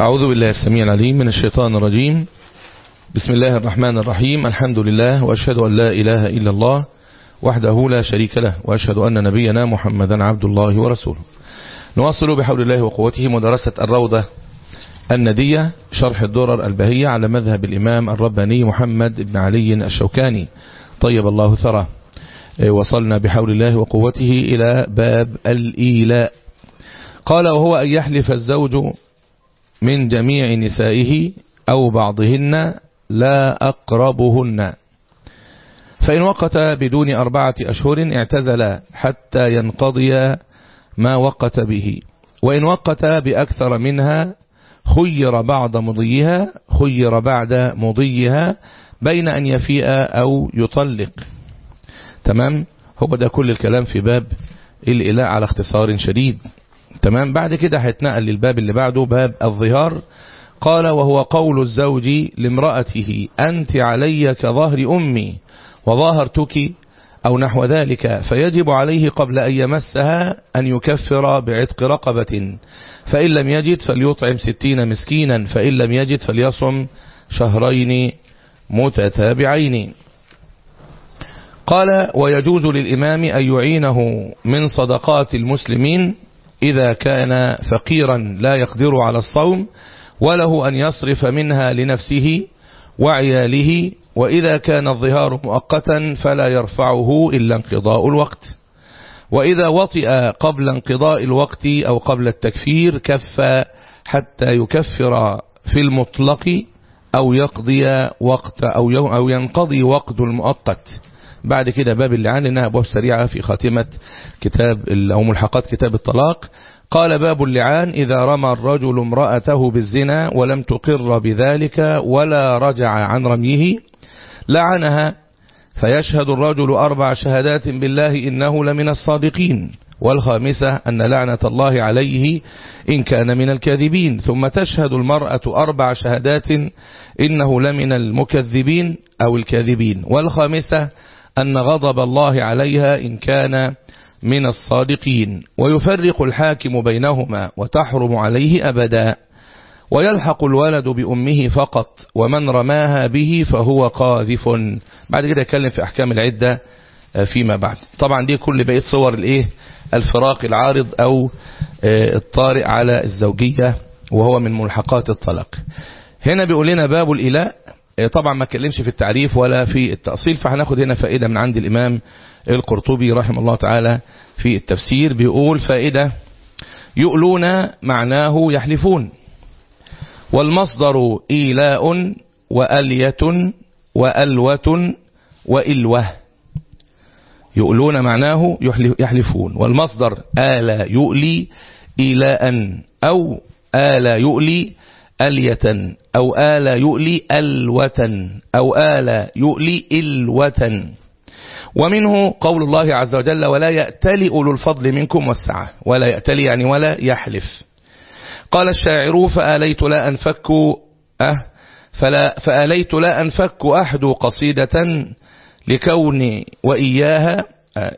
أعوذ بالله السميع العليم من الشيطان الرجيم بسم الله الرحمن الرحيم الحمد لله وأشهد أن لا إله إلا الله وحده لا شريك له وأشهد أن نبينا محمدا عبد الله ورسوله نواصل بحول الله وقوته مدرسة الروضة الندية شرح الدرر البهية على مذهب الإمام الرباني محمد بن علي الشوكاني طيب الله ثرى وصلنا بحول الله وقوته إلى باب الإيلاء قال وهو أن يحلف الزوج من جميع نسائه أو بعضهن لا أقربهن فإن وقت بدون أربعة أشهر اعتزل حتى ينقضي ما وقت به وإن وقت بأكثر منها خير بعد مضيها خير بعد مضيها بين أن يفيء أو يطلق تمام هو ده كل الكلام في باب الإلاء على اختصار شديد تمام بعد كده هيتنقل للباب اللي بعده باب الظهار قال وهو قول الزوج لامرأته أنت علي كظهر أمي وظاهرتك أو نحو ذلك فيجب عليه قبل أن يمسها أن يكفر بعتق رقبة فإن لم يجد فليطعم ستين مسكينا فإن لم يجد فليصم شهرين متتابعين قال ويجوز للإمام أن يعينه من صدقات المسلمين إذا كان فقيرا لا يقدر على الصوم وله أن يصرف منها لنفسه وعياله وإذا كان الظهار مؤقتا فلا يرفعه إلا انقضاء الوقت وإذا وطئ قبل انقضاء الوقت أو قبل التكفير كف حتى يكفر في المطلق أو يقضي وقت أو أو ينقضي وقت المؤقت بعد كده باب اللعان لأنها أبواب سريعة في خاتمة كتاب أو ملحقات كتاب الطلاق قال باب اللعان إذا رمى الرجل امرأته بالزنا ولم تقر بذلك ولا رجع عن رميه لعنها فيشهد الرجل أربع شهادات بالله إنه لمن الصادقين والخامسة أن لعنة الله عليه إن كان من الكاذبين ثم تشهد المرأة أربع شهادات إنه لمن المكذبين أو الكاذبين والخامسة أن غضب الله عليها إن كان من الصادقين ويفرق الحاكم بينهما وتحرم عليه أبدا ويلحق الولد بأمه فقط ومن رماها به فهو قاذف بعد كده يتكلم في أحكام العدة فيما بعد طبعا دي كل بقية صور الايه الفراق العارض أو الطارئ على الزوجية وهو من ملحقات الطلاق هنا بيقول لنا باب الإلاء طبعا ما اتكلمش في التعريف ولا في التأصيل فهناخد هنا فائدة من عند الإمام القرطبي رحمه الله تعالى في التفسير بيقول فائدة يؤلون معناه يحلفون والمصدر إيلاء وألية وألوة وإلوة يؤلون معناه يحلفون والمصدر آل يؤلي إيلاء أو آل يؤلي ألية أو آل يؤلي ألوة أو آل يؤلي إلوة ومنه قول الله عز وجل ولا يأتلي أولو الفضل منكم والسعة ولا يأتلي يعني ولا يحلف قال الشاعر فآليت لا أنفك أه فلا فآليت لا أنفك أحد قصيدة لكون وإياها أه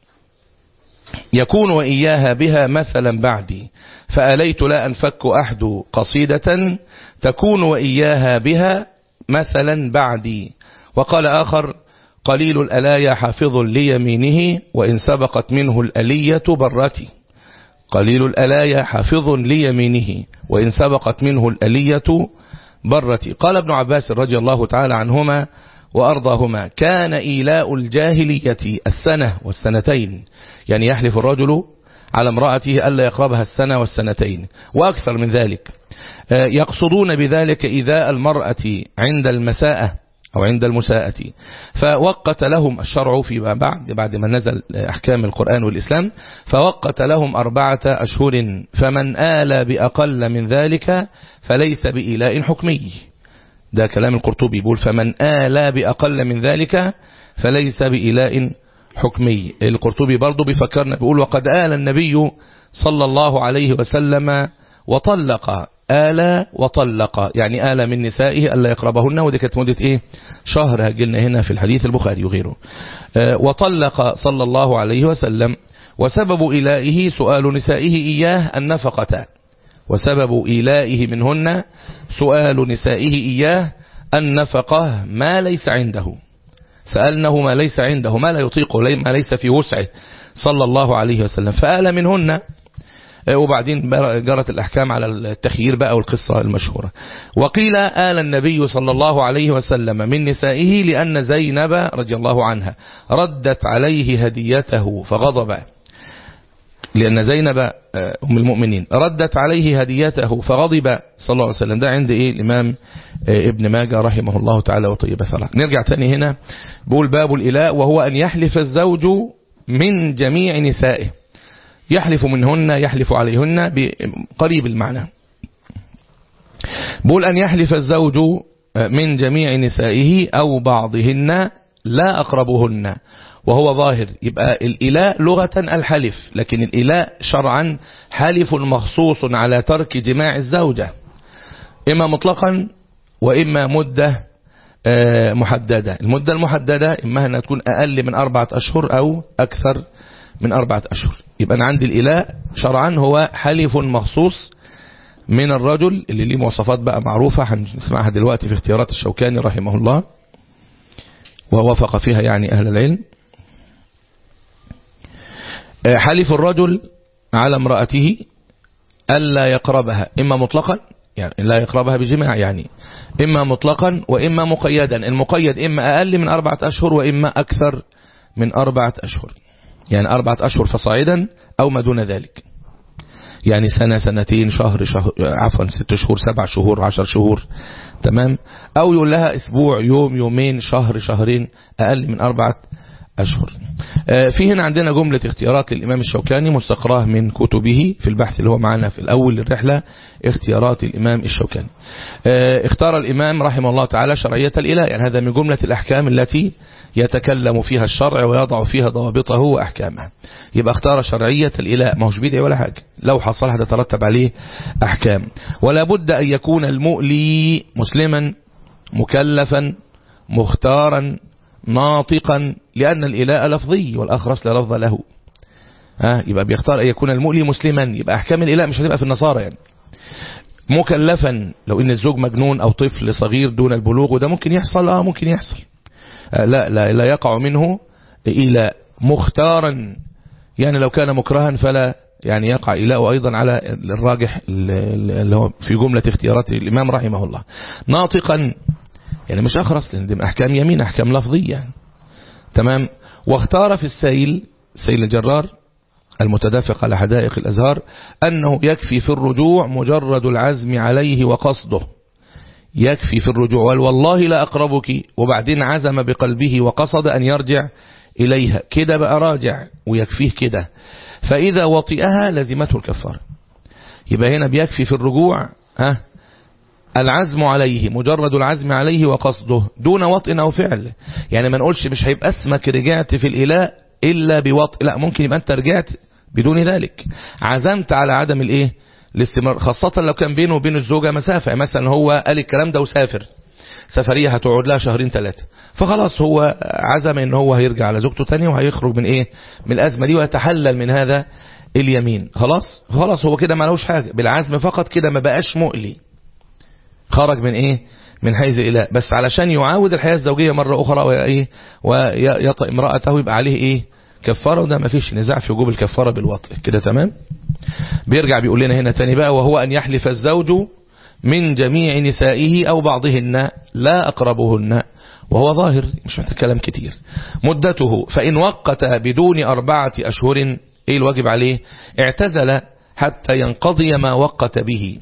يكون وإياها بها مثلا بعدي فآليت لا أنفك أحد قصيدة تكون وإياها بها مثلا بعدي وقال آخر قليل الألايا حافظ ليمينه وإن سبقت منه الألية برتي قليل الألايا حافظ ليمينه وإن سبقت منه الألية برتي قال ابن عباس رضي الله تعالى عنهما وأرضاهما كان إيلاء الجاهلية السنة والسنتين يعني يحلف الرجل على امرأته ألا يقربها السنة والسنتين وأكثر من ذلك يقصدون بذلك إذاء المرأة عند المساءة أو عند المساءة فوقت لهم الشرع فيما بعد بعد ما نزل أحكام القرآن والإسلام فوقت لهم أربعة أشهر فمن آل بأقل من ذلك فليس بإيلاء حكمي ده كلام القرطبي يقول فمن آل بأقل من ذلك فليس بإيلاء حكمي القرطبي برضه بيفكرنا بيقول وقد آل النبي صلى الله عليه وسلم وطلق آل وطلق يعني آل من نسائه ألا يقربهن ودي كانت مدة إيه شهر هجلنا هنا في الحديث البخاري وغيره آه وطلق صلى الله عليه وسلم وسبب إلائه سؤال نسائه إياه النفقة وسبب إيلائه منهن سؤال نسائه إياه النفقة ما ليس عنده سألنه ما ليس عنده ما لا يطيقه ما ليس في وسعه صلى الله عليه وسلم فآل منهن وبعدين جرت الأحكام على التخيير بقى والقصة المشهورة وقيل آل النبي صلى الله عليه وسلم من نسائه لأن زينب رضي الله عنها ردت عليه هديته فغضب لأن زينب أم المؤمنين ردت عليه هديته فغضب صلى الله عليه وسلم ده عند إيه الإمام ابن ماجه رحمه الله تعالى وطيب ثرى نرجع تاني هنا بقول باب الإلاء وهو أن يحلف الزوج من جميع نسائه يحلف منهن يحلف عليهن بقريب المعنى بقول أن يحلف الزوج من جميع نسائه أو بعضهن لا أقربهن وهو ظاهر يبقى الإلاء لغة الحلف لكن الإلاء شرعا حلف مخصوص على ترك جماع الزوجة إما مطلقا وإما مدة محددة المدة المحددة إما أنها تكون أقل من أربعة أشهر أو أكثر من أربعة أشهر يبقى أنا عندي الإلاء شرعا هو حلف مخصوص من الرجل اللي ليه مواصفات بقى معروفة هنسمعها دلوقتي في اختيارات الشوكاني رحمه الله ووافق فيها يعني أهل العلم حلف الرجل على امرأته ألا يقربها إما مطلقا يعني لا يقربها بجماع يعني إما مطلقا وإما مقيدا المقيد إما أقل من أربعة أشهر وإما أكثر من أربعة أشهر يعني أربعة أشهر فصاعدا أو ما دون ذلك يعني سنة سنتين شهر شهر عفوا ست شهور سبع شهور عشر شهور تمام أو يقول لها أسبوع يوم يومين شهر شهرين أقل من أربعة أشهر في هنا عندنا جملة اختيارات للإمام الشوكاني مستقراه من كتبه في البحث اللي هو معنا في الأول للرحلة اختيارات الإمام الشوكاني اختار الإمام رحمه الله تعالى شرعية الإله يعني هذا من جملة الأحكام التي يتكلم فيها الشرع ويضع فيها ضوابطه وأحكامه يبقى اختار شرعية الإله ما هوش بدعي ولا حاجة لو حصل هتترتب عليه أحكام ولا بد أن يكون المؤلي مسلما مكلفا مختارا ناطقا لأن الإلاء لفظي والأخرس لا لفظ له ها يبقى بيختار أن يكون المؤلي مسلما يبقى أحكام الإلاء مش هتبقى في النصارى يعني مكلفا لو إن الزوج مجنون أو طفل صغير دون البلوغ وده ممكن يحصل آه ممكن يحصل آه لا لا لا يقع منه إلى مختارا يعني لو كان مكرها فلا يعني يقع إلاء أيضا على الراجح اللي هو في جملة اختيارات الإمام رحمه الله ناطقا يعني مش أخرس لأن دي أحكام يمين أحكام لفظية تمام واختار في السيل سيل الجرار المتدافق على حدائق الأزهار أنه يكفي في الرجوع مجرد العزم عليه وقصده يكفي في الرجوع والله لا أقربك وبعدين عزم بقلبه وقصد أن يرجع إليها كده بقى راجع ويكفيه كده فإذا وطئها لزمته الكفارة يبقى هنا بيكفي في الرجوع ها العزم عليه مجرد العزم عليه وقصده دون وطء أو فعل يعني ما نقولش مش هيبقى اسمك رجعت في الإله إلا بوطء لا ممكن يبقى أنت رجعت بدون ذلك عزمت على عدم الإيه الاستمرار خاصة لو كان بينه وبين الزوجة مسافة مثلا هو قال الكلام ده وسافر سفرية هتقعد لها شهرين ثلاثة فخلاص هو عزم ان هو هيرجع على زوجته تاني وهيخرج من ايه من الازمة دي ويتحلل من هذا اليمين خلاص خلاص هو كده ما لهوش حاجة بالعزم فقط كده ما بقاش مؤلي خرج من ايه من حيز الإله بس علشان يعاود الحياة الزوجية مرة أخرى وإيه ويطأ امرأته يبقى عليه إيه كفارة وده ما فيش نزاع في وجوب الكفارة بالوطء كده تمام بيرجع بيقول لنا هنا تاني بقى وهو أن يحلف الزوج من جميع نسائه أو بعضهن لا أقربهن وهو ظاهر مش محتاج كلام كتير مدته فإن وقت بدون أربعة أشهر إيه الواجب عليه اعتزل حتى ينقضي ما وقت به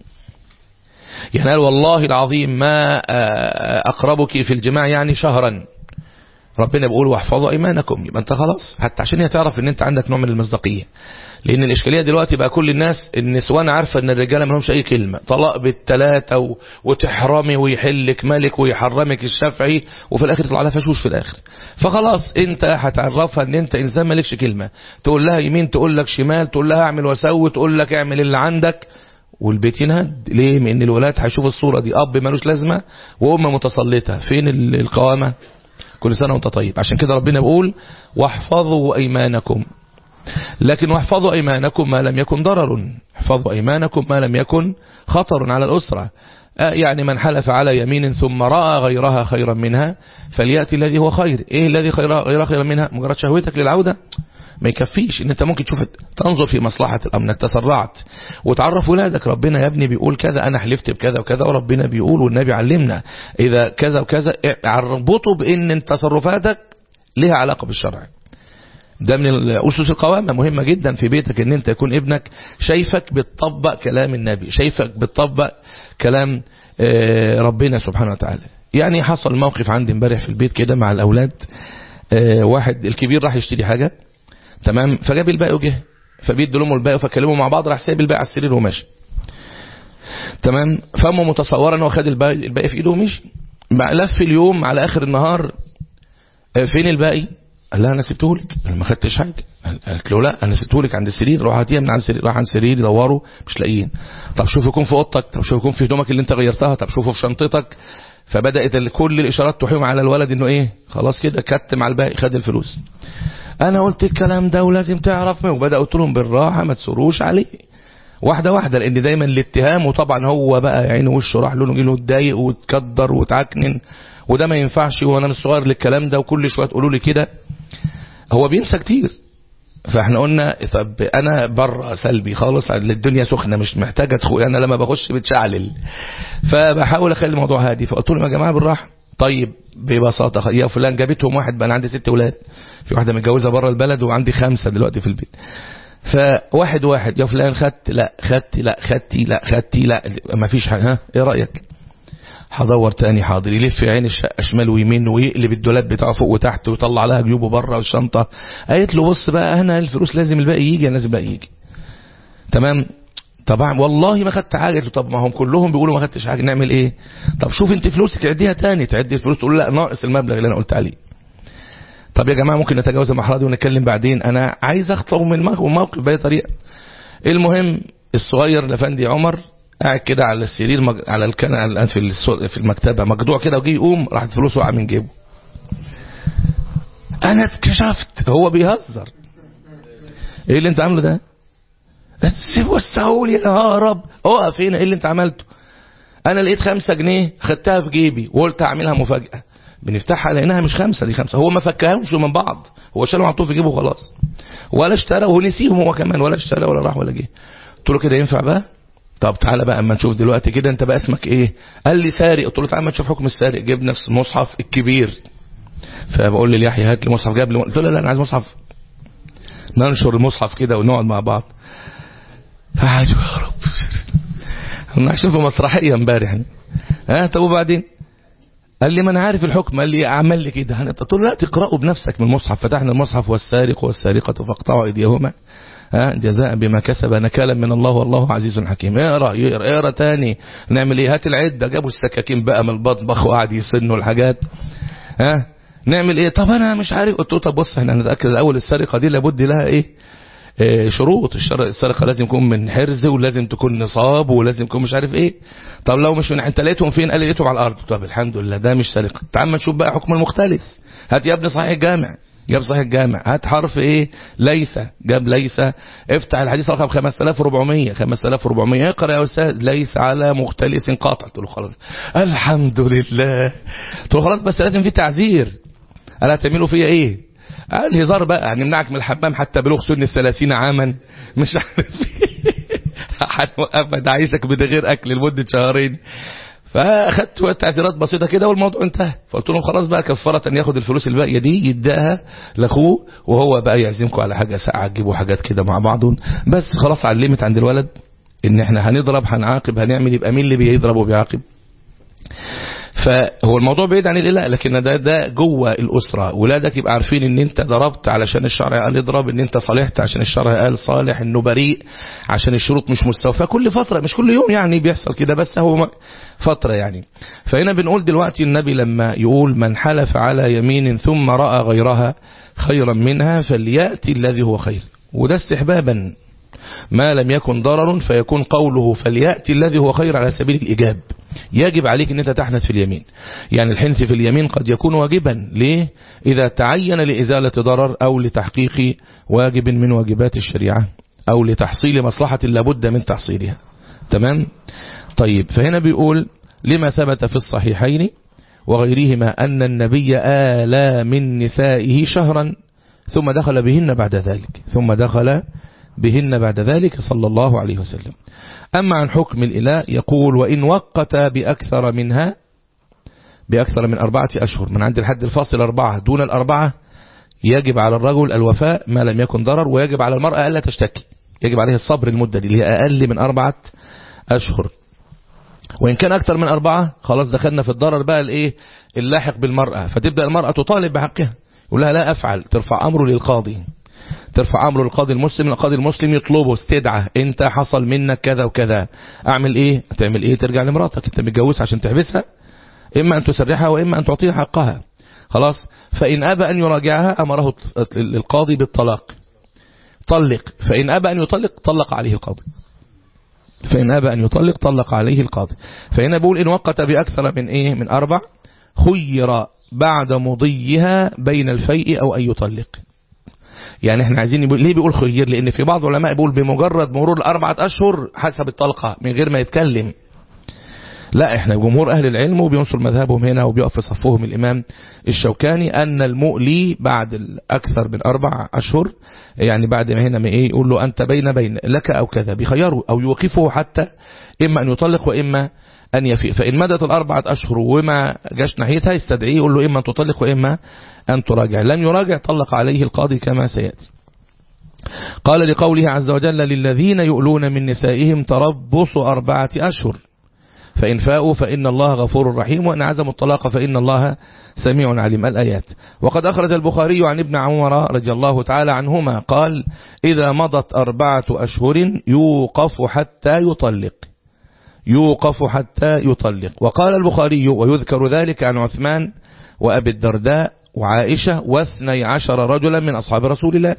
يعني قال والله العظيم ما أقربك في الجماع يعني شهرا ربنا بيقول واحفظوا ايمانكم يبقى انت خلاص حتى عشان هي تعرف ان انت عندك نوع من المصداقيه لان الاشكاليه دلوقتي بقى كل الناس النسوان عارفه ان الرجاله ما لهمش اي كلمه طلاق بالثلاثه و... وتحرمي ويحلك ملك ويحرمك الشافعي وفي الاخر يطلع لها فشوش في الاخر فخلاص انت هتعرفها ان انت انسان مالكش كلمه تقول لها يمين تقول لك شمال تقول لها اعمل وسوي تقول لك اعمل اللي عندك والبيت ينهد ليه من الولاد هيشوفوا الصوره دي اب مالوش لازمه وام متسلطه فين القوامه كل سنة وانت طيب عشان كده ربنا بيقول واحفظوا أيمانكم لكن واحفظوا أيمانكم ما لم يكن ضرر احفظوا أيمانكم ما لم يكن خطر على الأسرة يعني من حلف على يمين ثم رأى غيرها خيرا منها فليأتي الذي هو خير ايه الذي خيرها غيرها خيرا منها مجرد شهوتك للعودة ما يكفيش ان انت ممكن تشوف تنظر في مصلحة الامر انك تسرعت وتعرف ولادك ربنا يا ابني بيقول كذا انا حلفت بكذا وكذا وربنا بيقول والنبي علمنا اذا كذا وكذا اربطه بان تصرفاتك لها علاقة بالشرع ده من أسس القوامة مهمة جدا في بيتك ان انت يكون ابنك شايفك بتطبق كلام النبي شايفك بتطبق كلام ربنا سبحانه وتعالى يعني حصل موقف عندي امبارح في البيت كده مع الاولاد واحد الكبير راح يشتري حاجة تمام فجاب الباقي وجه فبيدوا لهم الباقي فكلموا مع بعض راح سايب الباقي على السرير وماشي تمام فامه متصوره ان هو خد الباقي الباقي في ايده ومشي لف اليوم على اخر النهار فين الباقي قال لها انا سبته لك ما خدتش حاجه قالت له لا انا سبته لك عند السرير روح هاتيها من عند السرير راح عند السرير يدوروا مش لاقيين طب شوف يكون في اوضتك طب شوف يكون في هدومك اللي انت غيرتها طب شوفه في شنطتك فبدات كل الاشارات تحيم على الولد انه ايه خلاص كده كتم على الباقي خد الفلوس انا قلت الكلام ده ولازم تعرف وبدا قلت لهم بالراحه ما تسروش عليه واحده واحده لان دايما الاتهام وطبعا هو بقى عينه وشه راح لونه جيله اتضايق واتكدر واتعكنن وده ما ينفعش وانا مش صغير للكلام ده وكل شويه تقولوا لي كده هو بينسى كتير فاحنا قلنا طب انا بره سلبي خالص الدنيا سخنه مش محتاجه ادخل انا لما بخش بتشعلل فبحاول اخلي الموضوع هادي فقلت لهم يا جماعه بالراحه طيب ببساطه يا فلان جابتهم واحد بقى انا عندي ست اولاد في واحده متجوزه بره البلد وعندي خمسه دلوقتي في البيت فواحد واحد يا فلان خدت لا خدت لا خدتي لا خدتي لا ما فيش حاجه ها ايه رايك هدور تاني حاضر يلف عين الشقه شمال ويمين ويقلب الدولاب بتاعه فوق وتحت ويطلع لها جيوبه بره والشنطه قالت له بص بقى هنا الفلوس لازم الباقي يجي لازم الباقي يجي تمام طبعا والله ما خدت حاجه له طب ما هم كلهم بيقولوا ما خدتش حاجه نعمل ايه طب شوف انت فلوسك عديها تاني تعدي الفلوس تقول لا ناقص المبلغ اللي انا قلت عليه طب يا جماعه ممكن نتجاوز المرحله دي ونتكلم بعدين انا عايز اخطر من موقف باي طريقه المهم الصغير الافندي عمر قاعد كده على السرير مج... على الكنبه في في المكتبه مجدوع كده وجي يقوم راحت فلوسه وقع من جيبه انا اتكشفت هو بيهزر ايه اللي انت عامله ده سيبه وسعولي يا هرب اقف هنا ايه اللي انت عملته انا لقيت خمسة جنيه خدتها في جيبي وقلت اعملها مفاجأة بنفتحها لقيناها مش خمسة دي خمسة هو ما فكهمش من بعض هو شالهم حطوه في جيبه وخلاص ولا اشترى ونسيهم هو كمان ولا اشترى ولا راح ولا جه قلت له كده ينفع بقى طب تعالى بقى اما نشوف دلوقتي كده انت بقى اسمك ايه قال لي سارق قلت له تعالى اما نشوف حكم السارق جبنا المصحف الكبير فبقول لي ليحيى هات لي مصحف جاب لي قلت له لا انا عايز مصحف ننشر المصحف كده ونقعد مع بعض فقعد يا رب كنا عايشين في مسرحيه امبارح ها طب وبعدين قال لي ما انا عارف الحكم قال لي اعمل لي كده قلت له لا تقراه بنفسك من المصحف فتحنا المصحف والسارق والسارقه فاقطعوا ايديهما ها جزاء بما كسب نكالا من الله والله عزيز حكيم اقرا اقرا اقرا تاني نعمل ايه هات العده جابوا السكاكين بقى من المطبخ وقعد يسنوا الحاجات ها نعمل ايه طب انا مش عارف قلت له طب بص احنا هنتاكد الاول السرقه دي لابد لها ايه إيه شروط السرقه لازم يكون من حرز ولازم تكون نصاب ولازم يكون مش عارف ايه طب لو مش من انت لقيتهم فين قال لي لقيتهم على الارض طب الحمد لله ده مش سرقه تعال نشوف بقى حكم المختلس هات يا ابني صحيح الجامع جاب صحيح الجامع هات حرف ايه ليس جاب ليس افتح الحديث رقم 5400 5400 اقرا يا استاذ ليس على مختلس قاطع قلت له خلاص الحمد لله قلت له خلاص بس لازم في تعذير انا هتعملوا فيا ايه قال هزار بقى هنمنعك من الحمام حتى بلوغ سن الثلاثين عاما مش عارف هنوقف عايشك من غير اكل لمده شهرين فاخدت تعذيرات بسيطه كده والموضوع انتهى فقلت لهم خلاص بقى كفاره ان ياخد الفلوس الباقيه دي يداها لاخوه وهو بقى يعزمكم على حاجه ساعه تجيبوا حاجات كده مع بعض بس خلاص علمت عند الولد ان احنا هنضرب هنعاقب هنعمل يبقى مين اللي بيضرب وبيعاقب فهو الموضوع بعيد عن الاله لكن ده ده جوه الاسره ولادك يبقى عارفين ان انت ضربت علشان الشرع قال اضرب ان انت صالحت عشان الشرع قال صالح انه بريء عشان الشروط مش مستوفاه كل فتره مش كل يوم يعني بيحصل كده بس هو فتره يعني فهنا بنقول دلوقتي النبي لما يقول من حلف على يمين ثم راى غيرها خيرا منها فلياتي الذي هو خير وده استحبابا ما لم يكن ضرر فيكون قوله فليأتي الذي هو خير على سبيل الإجاب يجب عليك ان انت تحنث في اليمين يعني الحنث في اليمين قد يكون واجبا ليه إذا تعين لإزالة ضرر أو لتحقيق واجب من واجبات الشريعة أو لتحصيل مصلحة لابد من تحصيلها تمام طيب فهنا بيقول لما ثبت في الصحيحين وغيرهما أن النبي آلى من نسائه شهرا ثم دخل بهن بعد ذلك ثم دخل بهن بعد ذلك صلى الله عليه وسلم أما عن حكم الإله يقول وإن وقت بأكثر منها بأكثر من أربعة أشهر من عند الحد الفاصل أربعة دون الأربعة يجب على الرجل الوفاء ما لم يكن ضرر ويجب على المرأة ألا تشتكي يجب عليه الصبر المدة دي اللي هي أقل من أربعة أشهر وإن كان أكثر من أربعة خلاص دخلنا في الضرر بقى الإيه اللاحق بالمرأة فتبدأ المرأة تطالب بحقها يقول لها لا أفعل ترفع أمره للقاضي ترفع أمره للقاضي المسلم القاضي المسلم يطلبه استدعى انت حصل منك كذا وكذا اعمل ايه تعمل ايه ترجع لمراتك انت متجوز عشان تحبسها اما ان تسرحها واما ان تعطيها حقها خلاص فإن أبى أن يراجعها أمره القاضي بالطلاق طلق فإن أبى أن يطلق طلق عليه القاضي فإن أبى أن يطلق طلق عليه القاضي فهنا بقول إن وقت بأكثر من إيه من أربع خير بعد مضيها بين الفيء أو أن يطلق يعني احنا عايزين يقول ليه بيقول خير لأن في بعض العلماء بيقول بمجرد مرور الأربعة أشهر حسب الطلقة من غير ما يتكلم لا احنا جمهور اهل العلم وبينصر مذهبهم هنا وبيقف في صفهم الامام الشوكاني ان المؤلي بعد اكثر من اربع اشهر يعني بعد ما هنا ما ايه يقول له انت بين بين لك او كذا بيخيره او يوقفه حتى اما ان يطلق واما ان يفيء فان مدت الاربعه اشهر وما جاش ناحيتها يستدعيه يقول له اما ان تطلق واما ان تراجع لم يراجع طلق عليه القاضي كما سياتي قال لقوله عز وجل للذين يؤلون من نسائهم تربص أربعة أشهر فإن فاءوا فإن الله غفور رحيم وإن عزموا الطلاق فإن الله سميع عليم الآيات وقد أخرج البخاري عن ابن عمر رضي الله تعالى عنهما قال إذا مضت أربعة أشهر يوقف حتى يطلق يوقف حتى يطلق وقال البخاري ويذكر ذلك عن عثمان وأبي الدرداء وعائشة واثني عشر رجلا من أصحاب رسول الله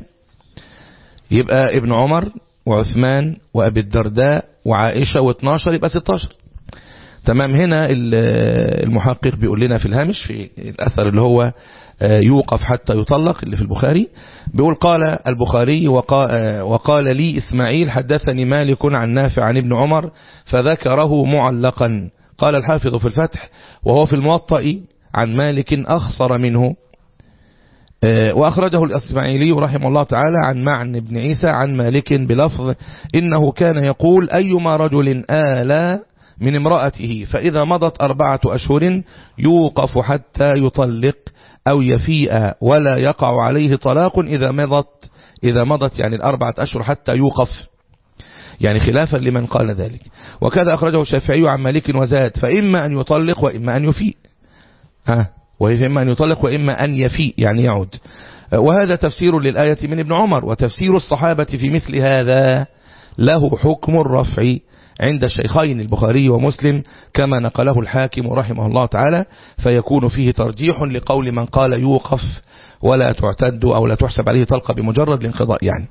يبقى ابن عمر وعثمان وأبي الدرداء وعائشة واثناشر يبقى ستاشر تمام هنا المحقق بيقول لنا في الهامش في الأثر اللي هو يوقف حتى يطلق اللي في البخاري بيقول قال البخاري وقال لي إسماعيل حدثني مالك عن نافع عن ابن عمر فذكره معلقا قال الحافظ في الفتح وهو في الموطأ عن مالك أخصر منه وأخرجه الإسماعيلي رحمه الله تعالى عن معن بن عيسى عن مالك بلفظ إنه كان يقول أيما رجل آلى من امرأته فإذا مضت أربعة أشهر يوقف حتى يطلق أو يفيء ولا يقع عليه طلاق إذا مضت إذا مضت يعني الأربعة أشهر حتى يوقف يعني خلافا لمن قال ذلك وكذا أخرجه الشافعي عن مالك وزاد فإما أن يطلق وإما أن يفيء ها وإما أن يطلق وإما أن يفيء يعني يعود وهذا تفسير للآية من ابن عمر وتفسير الصحابة في مثل هذا له حكم الرفع عند الشيخين البخاري ومسلم كما نقله الحاكم رحمه الله تعالى فيكون فيه ترجيح لقول من قال يوقف ولا تعتد أو لا تحسب عليه طلقة بمجرد الانقضاء يعني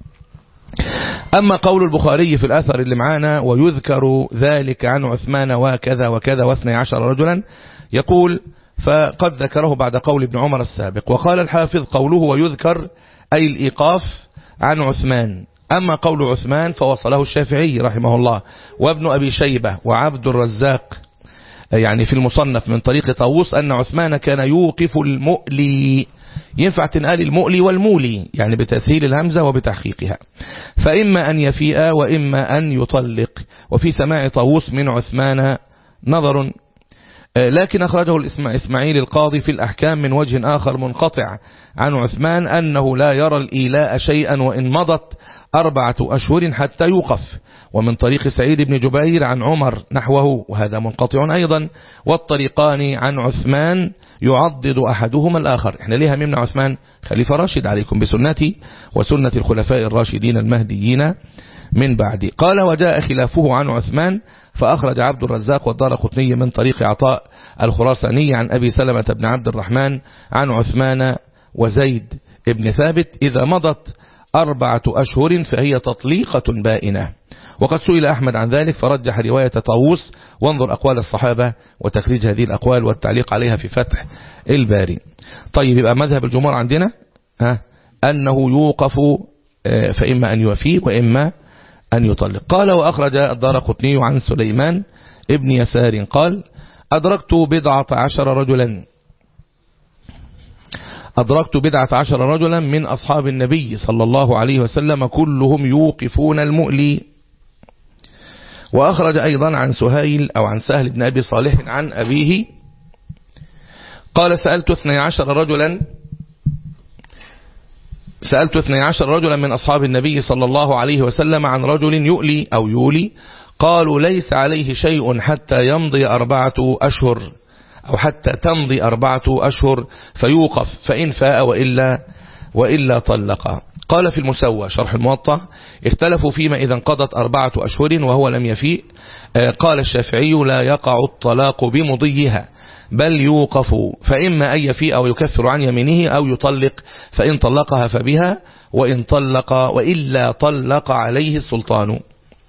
أما قول البخاري في الأثر اللي معانا ويذكر ذلك عن عثمان وكذا وكذا واثني عشر رجلا يقول فقد ذكره بعد قول ابن عمر السابق وقال الحافظ قوله ويذكر أي الإيقاف عن عثمان أما قول عثمان فوصله الشافعي رحمه الله وابن أبي شيبة وعبد الرزاق يعني في المصنف من طريق طاووس أن عثمان كان يوقف المؤلي ينفع تنقال المؤلي والمولي يعني بتسهيل الهمزة وبتحقيقها فإما أن يفيء وإما أن يطلق وفي سماع طاووس من عثمان نظر لكن أخرجه الإسماعيل القاضي في الأحكام من وجه آخر منقطع عن عثمان أنه لا يرى الإيلاء شيئا وإن مضت أربعة أشهر حتى يوقف ومن طريق سعيد بن جبير عن عمر نحوه وهذا منقطع أيضا والطريقان عن عثمان يعضد أحدهما الآخر احنا ليه هممنا عثمان خليفة راشد عليكم بسنتي وسنة الخلفاء الراشدين المهديين من بعدي قال وجاء خلافه عن عثمان فأخرج عبد الرزاق والدار قطني من طريق عطاء الخراساني عن أبي سلمة بن عبد الرحمن عن عثمان وزيد ابن ثابت إذا مضت أربعة أشهر فهي تطليقة بائنة وقد سئل أحمد عن ذلك فرجح رواية طاووس وانظر أقوال الصحابة وتخريج هذه الأقوال والتعليق عليها في فتح الباري طيب يبقى مذهب الجمهور عندنا ها أنه يوقف فإما أن يوفيه وإما أن يطلق قال وأخرج الدار قطني عن سليمان ابن يسار قال أدركت بضعة عشر رجلا أدركت بضعة عشر رجلا من أصحاب النبي صلى الله عليه وسلم كلهم يوقفون المؤلي وأخرج أيضا عن سهيل أو عن سهل بن أبي صالح عن أبيه قال سألت اثني عشر رجلا سألت اثني عشر رجلا من أصحاب النبي صلى الله عليه وسلم عن رجل يؤلي أو يولي قالوا ليس عليه شيء حتى يمضي أربعة أشهر أو حتى تمضي أربعة أشهر فيوقف فإن فاء وإلا, وإلا طلق قال في المسوى شرح الموطأ اختلفوا فيما إذا انقضت أربعة أشهر وهو لم يفيء قال الشافعي لا يقع الطلاق بمضيها بل يوقف فإما أن يفيء أو يكفر عن يمينه أو يطلق فإن طلقها فبها وإن طلق وإلا طلق عليه السلطان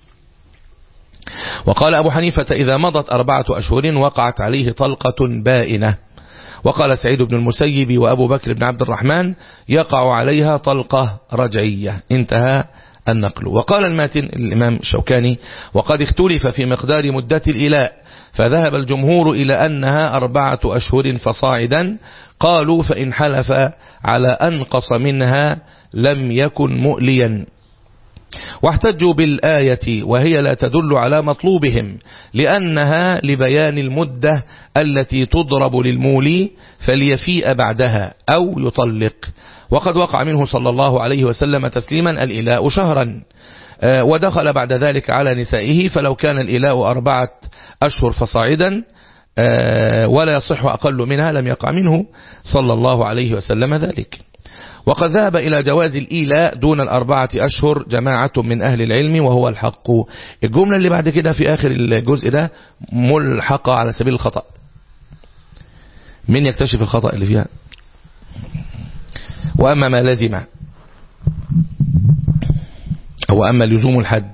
وقال أبو حنيفة إذا مضت أربعة أشهر وقعت عليه طلقة بائنة وقال سعيد بن المسيب وأبو بكر بن عبد الرحمن يقع عليها طلقة رجعية انتهى النقل وقال الماتن الإمام الشوكاني وقد اختلف في مقدار مدة الإلاء فذهب الجمهور إلى أنها أربعة أشهر فصاعدا قالوا فإن حلف على أنقص منها لم يكن مؤليا واحتجوا بالآية وهي لا تدل على مطلوبهم لأنها لبيان المدة التي تضرب للمولي فليفيء بعدها أو يطلق وقد وقع منه صلى الله عليه وسلم تسليما الإلاء شهرا ودخل بعد ذلك على نسائه فلو كان الإلاء أربعة أشهر فصاعدا ولا يصح أقل منها لم يقع منه صلى الله عليه وسلم ذلك وقد ذهب إلى جواز الإيلاء دون الأربعة أشهر جماعة من أهل العلم وهو الحق الجملة اللي بعد كده في آخر الجزء ده ملحقة على سبيل الخطأ من يكتشف الخطأ اللي فيها وأما ما لزم أو أما لزوم الحد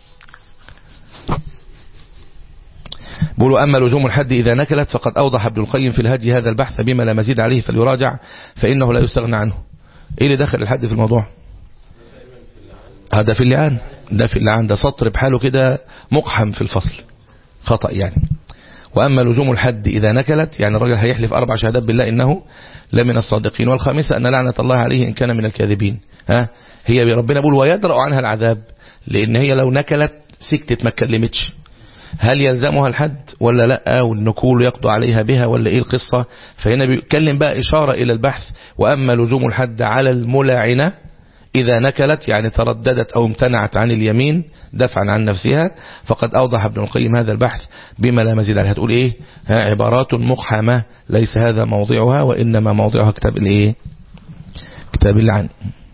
بيقولوا أما لزوم الحد إذا نكلت فقد أوضح ابن القيم في الهدي هذا البحث بما لا مزيد عليه فليراجع فإنه لا يستغنى عنه إيه اللي دخل الحد في الموضوع هذا في اللعان ده في اللعان ده سطر بحاله كده مقحم في الفصل خطأ يعني وأما لزوم الحد إذا نكلت يعني الرجل هيحلف أربع شهادات بالله إنه لمن الصادقين والخامسة أن لعنة الله عليه إن كان من الكاذبين ها هي ربنا بيقول ويدرأ عنها العذاب لأن هي لو نكلت سكتت ما اتكلمتش هل يلزمها الحد ولا لا والنكول يقضى عليها بها ولا ايه القصة فهنا بيتكلم بقى إشارة إلى البحث وأما لزوم الحد على الملاعنة إذا نكلت يعني ترددت أو امتنعت عن اليمين دفعا عن نفسها فقد أوضح ابن القيم هذا البحث بما لا مزيد عليه هتقول إيه ها عبارات مقحمة ليس هذا موضعها وإنما موضعها كتاب الإيه كتاب اللعن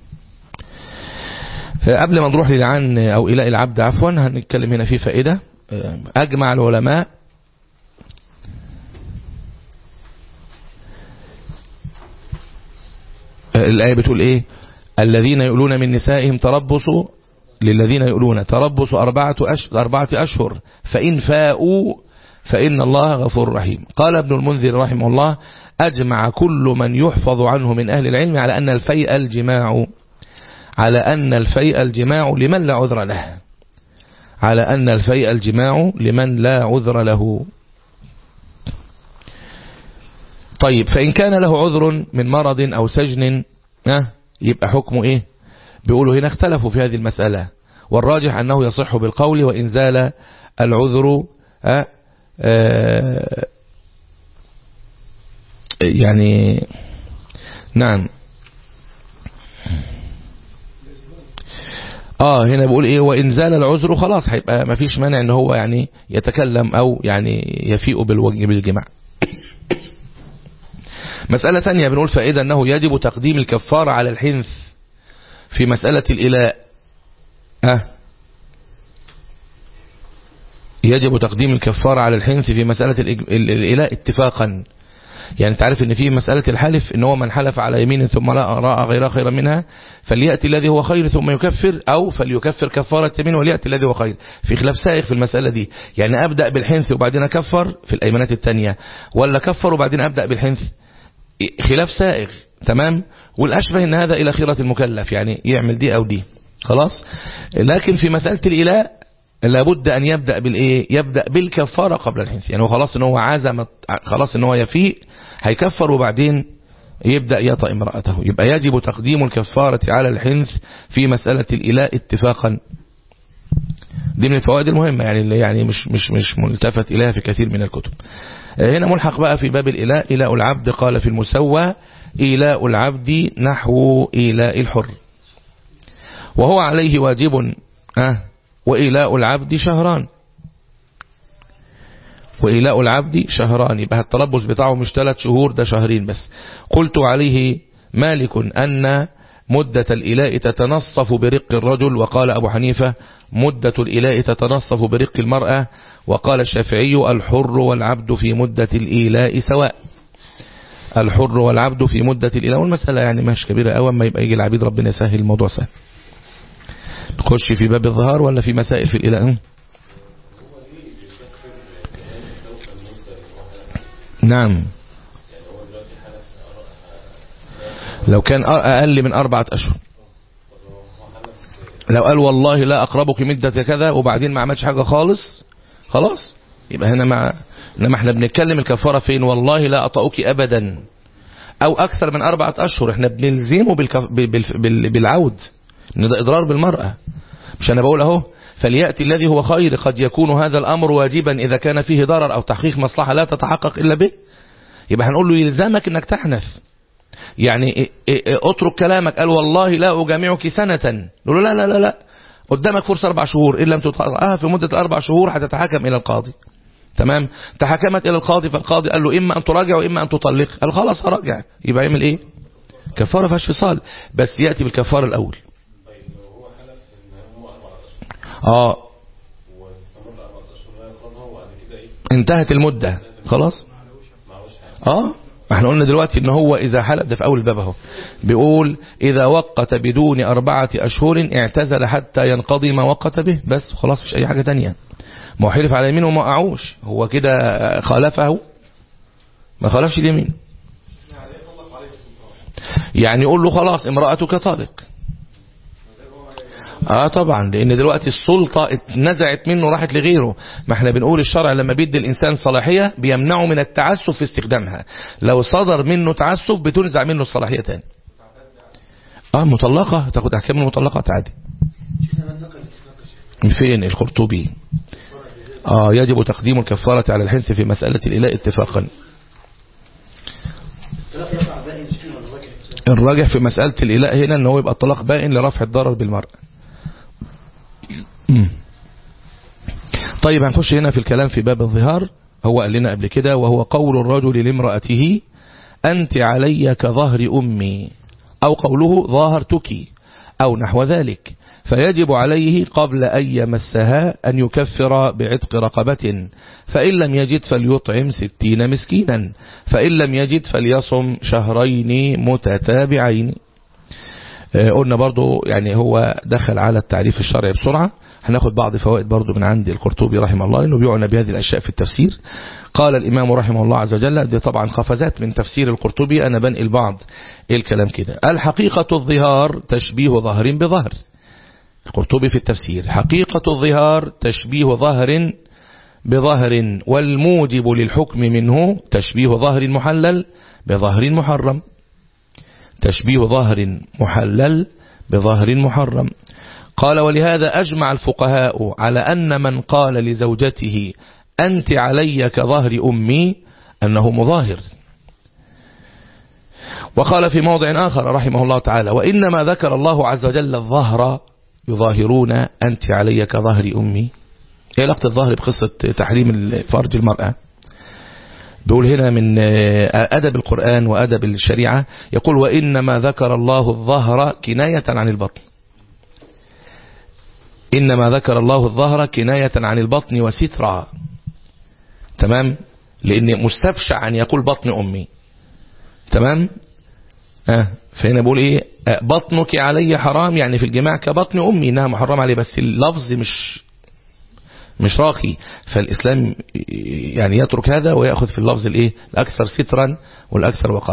قبل ما نروح للعن أو إلى العبد عفوا هنتكلم هنا في فائدة أجمع العلماء الآية بتقول إيه الذين يؤلون من نسائهم تربصوا للذين يؤلون تربص أربعة أشهر, أربعة أشهر فإن فاءوا فإن الله غفور رحيم قال ابن المنذر رحمه الله أجمع كل من يحفظ عنه من أهل العلم على أن الفيء الجماع على أن الفيء الجماع لمن لا عذر له على أن الفيء الجماع لمن لا عذر له طيب فإن كان له عذر من مرض أو سجن يبقى حكمه إيه بيقولوا هنا اختلفوا في هذه المسألة والراجح أنه يصح بالقول وإن زال العذر آه آه يعني نعم اه هنا بيقول ايه وان زال العذر خلاص هيبقى ما فيش مانع ان هو يعني يتكلم او يعني يفيء بالوجه بالجماع مسألة تانية بنقول فائدة انه يجب تقديم الكفارة على الحنث في مسألة الإلاء أه يجب تقديم الكفارة على الحنث في مسألة الإلاء اتفاقا يعني تعرف ان في مسألة الحلف ان هو من حلف على يمين ثم رأى غيرها خيرا منها فليأتي الذي هو خير ثم يكفر او فليكفر كفارة يمين وليأتي الذي هو خير في خلاف سائغ في المسألة دي يعني ابدأ بالحنث وبعدين اكفر في الايمانات التانية ولا كفر وبعدين ابدأ بالحنث خلاف سائغ تمام والأشبه ان هذا إلى خيرة المكلف يعني يعمل دي أو دي خلاص لكن في مسألة الإله لابد أن يبدأ بالإيه يبدأ بالكفارة قبل الحنث يعني هو خلاص ان هو عزم خلاص ان هو يفيق هيكفر وبعدين يبدأ يطأ امرأته يبقى يجب تقديم الكفارة على الحنث في مسألة الإله اتفاقا دي من الفوائد المهمة يعني اللي يعني مش مش مش ملتفت إليها في كثير من الكتب هنا ملحق بقى في باب الإله إله العبد قال في المسوى إيلاء العبد نحو إيلاء الحر وهو عليه واجب أه وإيلاء العبد شهران وإيلاء العبد شهران يبقى التربص بتاعه مش ثلاث شهور ده شهرين بس قلت عليه مالك أن مدة الإلاء تتنصف برق الرجل وقال أبو حنيفة مدة الإلاء تتنصف برق المرأة وقال الشافعي الحر والعبد في مدة الإيلاء سواء الحر والعبد في مدة الإله والمسألة يعني مش كبيرة أول ما يبقى يجي العبيد ربنا يسهل الموضوع سهل نخش في باب الظهار ولا في مسائل في الإله نعم لو كان أقل من أربعة أشهر لو قال والله لا أقربك مدة كذا وبعدين ما عملش حاجة خالص خلاص يبقى هنا مع انما احنا بنتكلم الكفارة فين والله لا أطأك أبدا أو أكثر من أربعة أشهر احنا بنلزمه بالكف... بال... بال... بالعود ان ده إضرار بالمرأة مش أنا بقول أهو فليأتي الذي هو خير قد يكون هذا الأمر واجبا إذا كان فيه ضرر أو تحقيق مصلحة لا تتحقق إلا به يبقى هنقول له يلزمك انك تحنث يعني اترك كلامك قال والله لا أجامعك سنة نقول له لا لا لا لا قدامك فرصة أربع شهور إن لم تتحقق في مدة الأربع شهور هتتحكم إلى القاضي تمام تحكمت إلى القاضي فالقاضي قال له إما أن تراجع وإما أن تطلق قال خلاص هراجع يبقى يعمل إيه كفارة فيهاش فصال بس يأتي بالكفارة الأول اه انتهت المدة خلاص اه احنا قلنا دلوقتي ان هو اذا حلق ده في اول الباب اهو بيقول اذا وقت بدون اربعة اشهر اعتزل حتى ينقضي ما وقت به بس خلاص مش اي حاجة تانية ما هو حلف على يمينه وما قعوش هو كده خالفه ما خالفش اليمين يعني يقول له خلاص امرأتك طالق اه طبعا لان دلوقتي السلطة اتنزعت منه راحت لغيره ما احنا بنقول الشرع لما بيدي الانسان صلاحية بيمنعه من التعسف في استخدامها لو صدر منه تعسف بتنزع منه الصلاحية تاني اه مطلقة تاخد احكام المطلقة عادي فين القرطبي اه يجب تقديم الكفارة على الحنث في مسألة الإلاء اتفاقا الراجح في مسألة الإلاء هنا ان هو يبقى الطلاق بائن لرفع الضرر بالمرأة طيب هنخش هنا في الكلام في باب الظهار هو قال لنا قبل كده وهو قول الرجل لامرأته أنت علي كظهر أمي أو قوله ظاهرتك أو نحو ذلك فيجب عليه قبل أن يمسها أن يكفر بعتق رقبة فإن لم يجد فليطعم ستين مسكينا فإن لم يجد فليصم شهرين متتابعين قلنا برضو يعني هو دخل على التعريف الشرعي بسرعة هناخد بعض فوائد برضو من عند القرطبي رحمه الله انه بيعنى بهذه الاشياء في التفسير قال الامام رحمه الله عز وجل دي طبعا قفزات من تفسير القرطبي انا بنقل بعض الكلام كده الحقيقة الظهار تشبيه ظهر بظهر القرطبي في التفسير حقيقة الظهار تشبيه ظهر بظهر والموجب للحكم منه تشبيه ظهر محلل بظهر محرم تشبيه ظهر محلل بظهر محرم قال ولهذا أجمع الفقهاء على أن من قال لزوجته أنت علي كظهر أمي أنه مظاهر وقال في موضع آخر رحمه الله تعالى وإنما ذكر الله عز وجل الظهر يظاهرون أنت علي كظهر أمي ايه علاقة الظهر بقصة تحريم فرج المرأة بيقول هنا من أدب القرآن وأدب الشريعة يقول وإنما ذكر الله الظهر كناية عن البطن إنما ذكر الله الظهر كناية عن البطن وسترا تمام لأن مستبشع أن يقول بطن أمي تمام آه فهنا بقول إيه آه بطنك علي حرام يعني في الجماع كبطن أمي إنها محرم عليه بس اللفظ مش مش راقي فالإسلام يعني يترك هذا ويأخذ في اللفظ الإيه الأكثر سترا والأكثر وقارا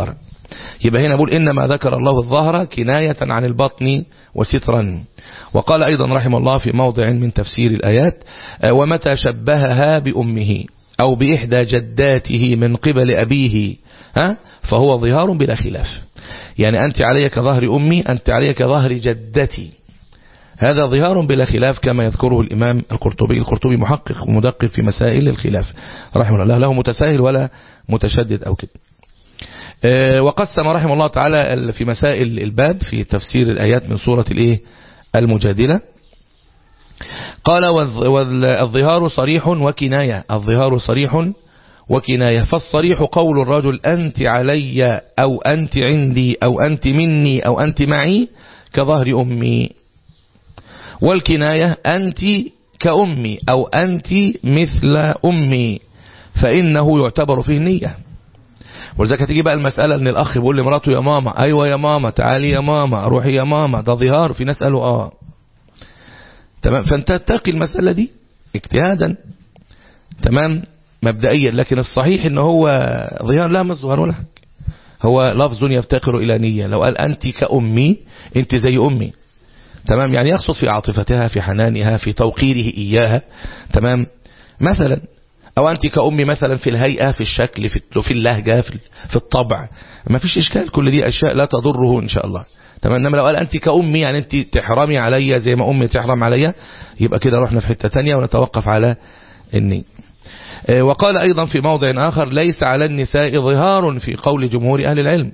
يبقى هنا بقول إنما ذكر الله الظهر كناية عن البطن وسترا وقال أيضا رحمه الله في موضع من تفسير الآيات ومتى شبهها بأمه أو بإحدى جداته من قبل أبيه ها فهو ظهار بلا خلاف يعني أنت علي كظهر أمي أنت علي كظهر جدتي هذا ظهار بلا خلاف كما يذكره الإمام القرطبي القرطبي محقق ومدقق في مسائل الخلاف رحمه الله له متساهل ولا متشدد أو كده وقسم رحمه الله تعالى في مسائل الباب في تفسير الآيات من سورة الإيه المجادلة قال والظهار صريح وكناية الظهار صريح وكناية فالصريح قول الرجل أنت علي أو أنت عندي أو أنت مني أو أنت معي كظهر أمي والكناية أنت كأمي أو أنت مثل أمي فإنه يعتبر فيه النية ولذلك هتيجي بقى المسألة ان الأخ بيقول لمراته يا ماما أيوة يا ماما تعالي يا ماما روحي يا ماما ده ظهار في ناس قالوا آه تمام فانت تتقي المسألة دي اجتهادا تمام مبدئيا لكن الصحيح ان هو ظهار لا مش ظهار ولا حاجة هو لفظ يفتقر إلى نية لو قال أنت كأمي أنت زي أمي تمام يعني يقصد في عاطفتها في حنانها في توقيره إياها تمام مثلا أو أنت كأمي مثلا في الهيئة في الشكل في في اللهجة في الطبع ما فيش إشكال كل دي أشياء لا تضره إن شاء الله تمام إنما لو قال أنت كأمي يعني أنت تحرمي عليا زي ما أمي تحرم عليا يبقى كده رحنا في حتة تانية ونتوقف على النية وقال أيضا في موضع آخر ليس على النساء ظهار في قول جمهور أهل العلم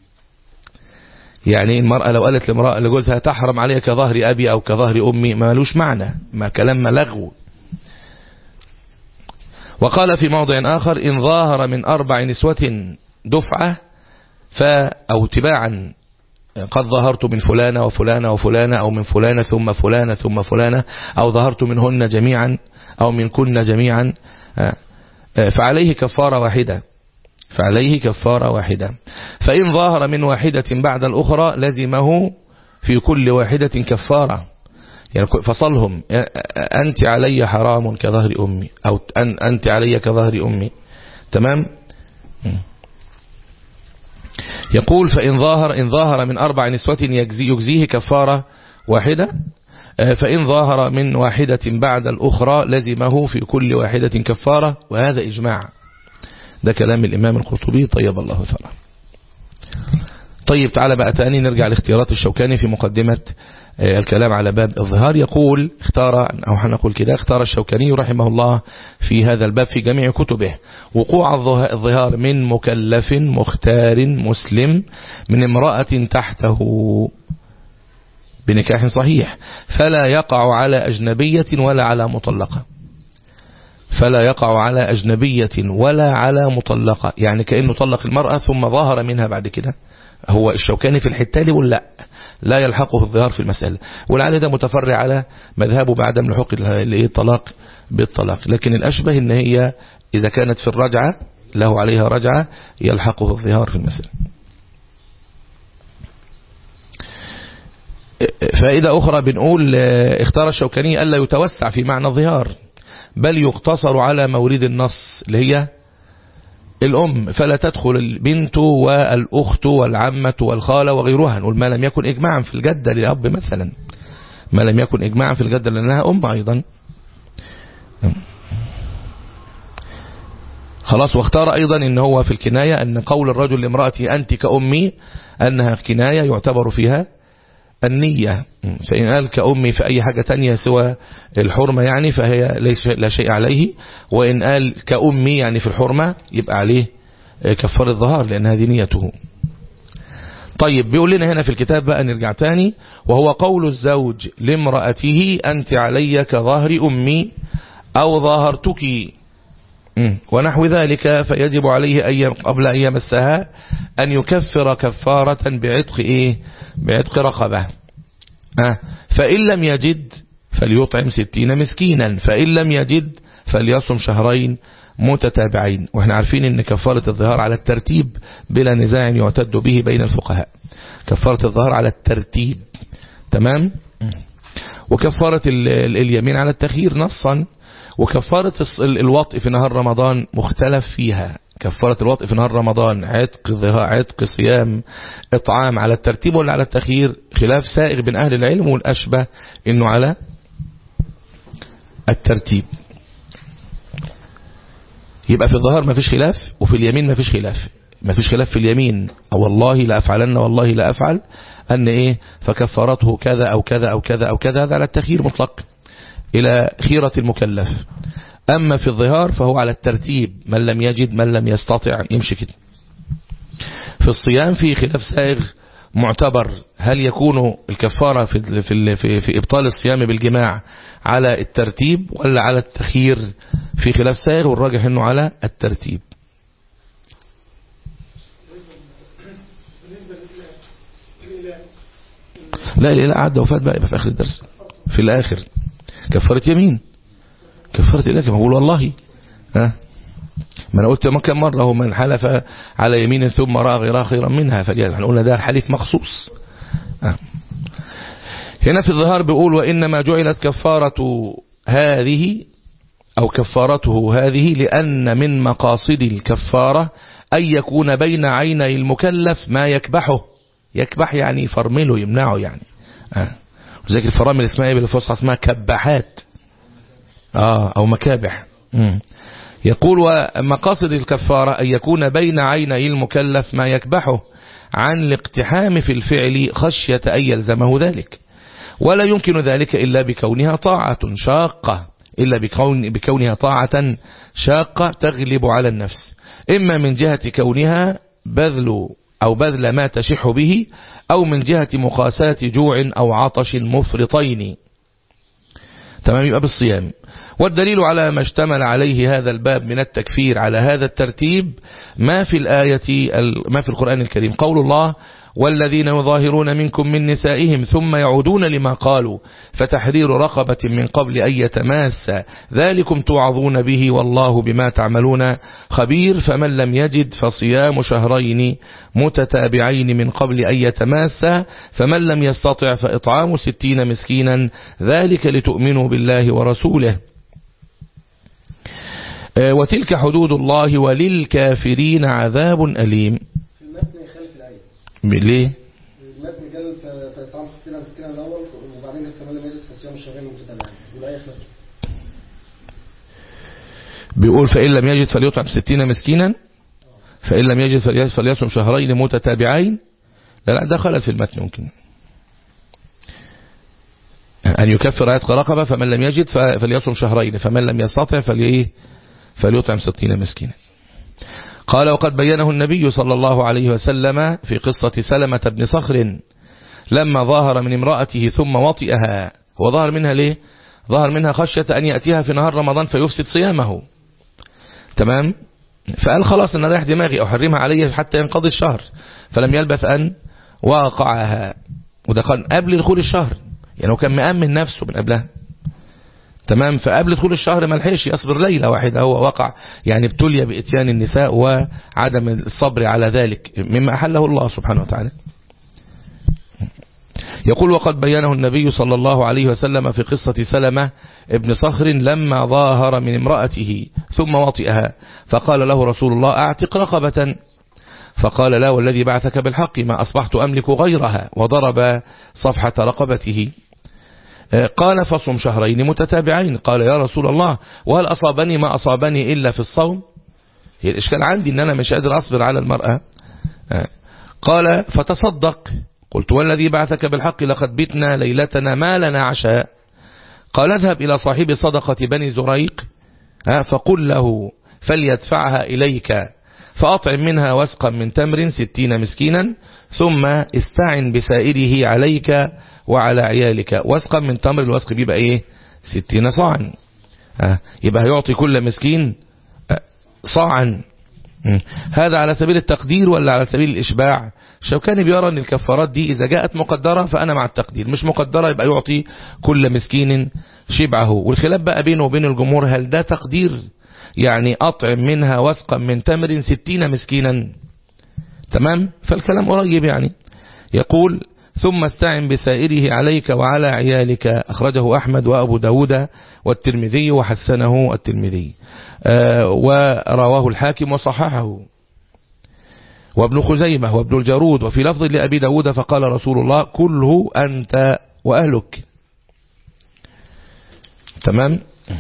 يعني المرأة لو قالت لامرأة لجوزها تحرم عليك كظهر أبي أو كظهر أمي ما لوش معنى ما كلام لغو وقال في موضع آخر إن ظاهر من أربع نسوة دفعة ف أو تباعا قد ظهرت من فلانة وفلانة وفلانة أو من فلانة ثم فلانة ثم فلانة أو ظهرت منهن جميعا أو من كن جميعا فعليه كفارة واحدة فعليه كفارة واحدة فإن ظاهر من واحدة بعد الأخرى لزمه في كل واحدة كفارة يعني فصلهم أنت علي حرام كظهر أمي أو أنت علي كظهر أمي تمام يقول فإن ظاهر إن ظاهر من أربع نسوة يجزي يجزيه كفارة واحدة فإن ظاهر من واحدة بعد الأخرى لزمه في كل واحدة كفارة وهذا إجماع ده كلام الإمام القرطبي طيب الله ثرى طيب تعالى بقى تاني نرجع لاختيارات الشوكاني في مقدمة الكلام على باب الظهار يقول اختار أو هنقول كده اختار الشوكاني رحمه الله في هذا الباب في جميع كتبه وقوع الظهار من مكلف مختار مسلم من امرأة تحته بنكاح صحيح فلا يقع على أجنبية ولا على مطلقة فلا يقع على أجنبية ولا على مطلقة يعني كأنه طلق المرأة ثم ظهر منها بعد كده هو الشوكاني في الحتة دي بيقول لا لا يلحقه الظهار في المسألة ولعل ده متفرع على مذهبه بعدم لحوق الطلاق بالطلاق لكن الأشبه ان هي إذا كانت في الرجعة له عليها رجعة يلحقه الظهار في المسألة فائدة أخرى بنقول اختار الشوكاني ألا يتوسع في معنى الظهار بل يقتصر على مورد النص اللي هي الأم فلا تدخل البنت والأخت والعمة والخالة وغيرها نقول ما لم يكن إجماعا في الجدة للأب مثلا ما لم يكن إجماعا في الجدة لأنها أم أيضا خلاص واختار أيضا ان هو في الكناية أن قول الرجل لامرأتي أنت كأمي أنها كناية يعتبر فيها النية فإن قال كأمي في أي حاجة تانية سوى الحرمة يعني فهي ليس لا شيء عليه وإن قال كأمي يعني في الحرمة يبقى عليه كفار الظهار لأن هذه نيته طيب بيقول لنا هنا في الكتاب بقى نرجع تاني وهو قول الزوج لامرأته أنت علي كظهر أمي أو ظاهرتك ونحو ذلك فيجب عليه أيام قبل أن يمسها أن يكفر كفارة بعتق إيه بعتق رقبة أه فإن لم يجد فليطعم ستين مسكينا فإن لم يجد فليصم شهرين متتابعين واحنا عارفين ان كفارة الظهار على الترتيب بلا نزاع يعتد به بين الفقهاء كفارة الظهار على الترتيب تمام وكفارة اليمين على التخيير نصا وكفارة الوطء في نهار رمضان مختلف فيها كفارة الوطء في نهار رمضان عتق عتق صيام اطعام على الترتيب ولا على التخيير خلاف سائغ بين اهل العلم والاشبه انه على الترتيب يبقى في الظهر ما فيش خلاف وفي اليمين ما فيش خلاف ما فيش خلاف في اليمين أو والله لا أفعلن والله لا أفعل أن إيه فكفرته كذا أو كذا أو كذا أو كذا هذا على التخيير مطلق إلى خيرة المكلف أما في الظهار فهو على الترتيب من لم يجد من لم يستطع يمشي كده في الصيام في خلاف سائغ معتبر هل يكون الكفارة في, في, في, في إبطال الصيام بالجماع على الترتيب ولا على التخيير في خلاف سائغ والراجح أنه على الترتيب لا الإله عدى وفات بقى يبقى في آخر الدرس في الآخر كفارة يمين كفارة إله كما بقول والله ها ما أنا قلت كم مرة هو من حلف على يمين ثم رأى غيرها خيرا منها فجاء احنا قلنا ده حليف مخصوص ها. هنا في الظهار بيقول وإنما جعلت كفارة هذه أو كفارته هذه لأن من مقاصد الكفارة أن يكون بين عيني المكلف ما يكبحه يكبح يعني يفرمله يمنعه يعني آه. وذلك الفرامل اسمها ايه بالفصحى اسمها كبحات آه أو مكابح مم. يقول ومقاصد الكفارة أن يكون بين عيني المكلف ما يكبحه عن الاقتحام في الفعل خشية أن يلزمه ذلك ولا يمكن ذلك إلا بكونها طاعة شاقة إلا بكون بكونها طاعة شاقة تغلب على النفس إما من جهة كونها بذل أو بذل ما تشح به أو من جهة مقاساة جوع أو عطش مفرطين تمام يبقى بالصيام والدليل على ما اشتمل عليه هذا الباب من التكفير على هذا الترتيب ما في الآية ما في القرآن الكريم قول الله والذين يظاهرون منكم من نسائهم ثم يعودون لما قالوا فتحرير رقبة من قبل أن يتماس ذلكم توعظون به والله بما تعملون خبير فمن لم يجد فصيام شهرين متتابعين من قبل أن يتماس فمن لم يستطع فإطعام ستين مسكينا ذلك لتؤمنوا بالله ورسوله وتلك حدود الله وللكافرين عذاب أليم ليه؟ المتن قال فيطعم 60 مسكينا الاول وبعدين قال فمن لم يجد فصيام شهرين متتابعين والايه خلف بيقول فإن لم يجد فليطعم 60 مسكينا فإن لم يجد فليصم شهرين متتابعين لا لا ده خلل في المتن ممكن أن يكفر عتق رقبة فمن لم يجد فليصم شهرين فمن لم يستطع فليه فليطعم 60 مسكينا قال وقد بينه النبي صلى الله عليه وسلم في قصة سلمة بن صخر لما ظاهر من امرأته ثم وطئها وظهر منها ليه ظهر منها خشية أن يأتيها في نهار رمضان فيفسد صيامه تمام فقال خلاص أنا رايح دماغي أحرمها علي حتى ينقضي الشهر فلم يلبث أن واقعها وده كان قبل دخول الشهر يعني هو كان مأمن نفسه من قبلها تمام فقبل دخول الشهر ما لحقش يصبر ليلة واحدة هو وقع يعني ابتلي بإتيان النساء وعدم الصبر على ذلك مما أحله الله سبحانه وتعالى يقول وقد بينه النبي صلى الله عليه وسلم في قصة سلمة ابن صخر لما ظاهر من امرأته ثم وطئها فقال له رسول الله أعتق رقبة فقال لا والذي بعثك بالحق ما أصبحت أملك غيرها وضرب صفحة رقبته قال فصم شهرين متتابعين قال يا رسول الله وهل أصابني ما أصابني إلا في الصوم هي الإشكال عندي أن أنا مش قادر أصبر على المرأة قال فتصدق قلت والذي بعثك بالحق لقد بتنا ليلتنا ما لنا عشاء قال اذهب إلى صاحب صدقة بني زريق فقل له فليدفعها إليك فأطعم منها وسقا من تمر ستين مسكينا ثم استعن بسائره عليك وعلى عيالك وسقا من تمر الوسق بيبقى ايه ستين صاعا يبقى هيعطي كل مسكين صاعا هذا على سبيل التقدير ولا على سبيل الإشباع الشوكاني بيرى أن الكفارات دي إذا جاءت مقدرة فأنا مع التقدير مش مقدرة يبقى يعطي كل مسكين شبعه والخلاف بقى بينه وبين الجمهور هل ده تقدير يعني أطعم منها وسقا من تمر ستين مسكينا تمام فالكلام قريب يعني يقول ثم استعن بسائره عليك وعلى عيالك أخرجه أحمد وأبو داود والترمذي وحسنه الترمذي آه ورواه الحاكم وصححه وابن خزيمة وابن الجرود وفي لفظ لأبي داود فقال رسول الله كله أنت وأهلك تمام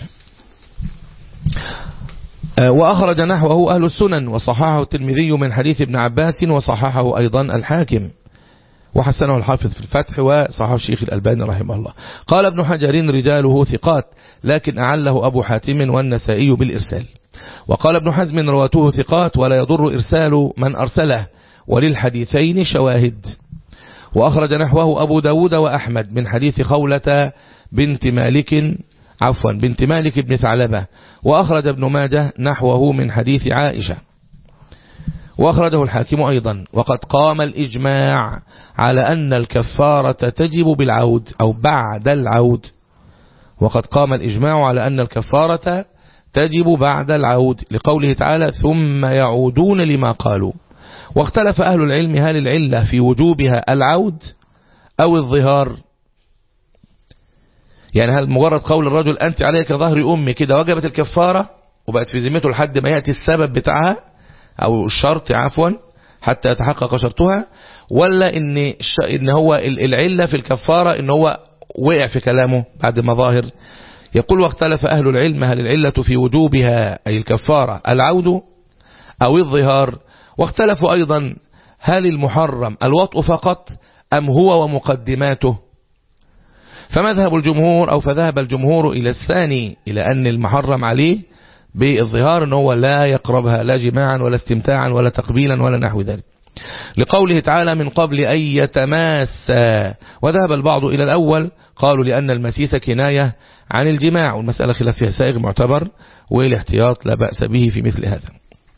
وأخرج نحوه أهل السنن وصححه الترمذي من حديث ابن عباس وصححه أيضا الحاكم وحسنه الحافظ في الفتح وصححه الشيخ الألباني رحمه الله قال ابن حجر رجاله ثقات لكن أعله أبو حاتم والنسائي بالإرسال وقال ابن حزم رواته ثقات ولا يضر إرسال من أرسله وللحديثين شواهد وأخرج نحوه أبو داود وأحمد من حديث خولة بنت مالك عفوا بنت مالك بن ثعلبة وأخرج ابن ماجه نحوه من حديث عائشة وأخرجه الحاكم أيضا وقد قام الإجماع على أن الكفارة تجب بالعود أو بعد العود وقد قام الإجماع على أن الكفارة تجب بعد العود لقوله تعالى ثم يعودون لما قالوا واختلف أهل العلم هل العلة في وجوبها العود أو الظهار يعني هل مجرد قول الرجل أنت عليك ظهر أمي كده وجبت الكفارة وبقت في ذمته لحد ما يأتي السبب بتاعها أو الشرط عفوا حتى يتحقق شرطها ولا إن, إن هو العلة في الكفارة إن هو وقع في كلامه بعد ما ظاهر يقول واختلف أهل العلم هل العلة في وجوبها أي الكفارة العود أو الظهار واختلفوا أيضا هل المحرم الوطء فقط أم هو ومقدماته فمذهب الجمهور أو فذهب الجمهور إلى الثاني إلى أن المحرم عليه بالظهار أنه هو لا يقربها لا جماعا ولا استمتاعا ولا تقبيلا ولا نحو ذلك لقوله تعالى من قبل أن يتماسا وذهب البعض إلى الأول قالوا لأن المسيس كناية عن الجماع والمسألة خلاف فيها سائغ معتبر والاحتياط لا بأس به في مثل هذا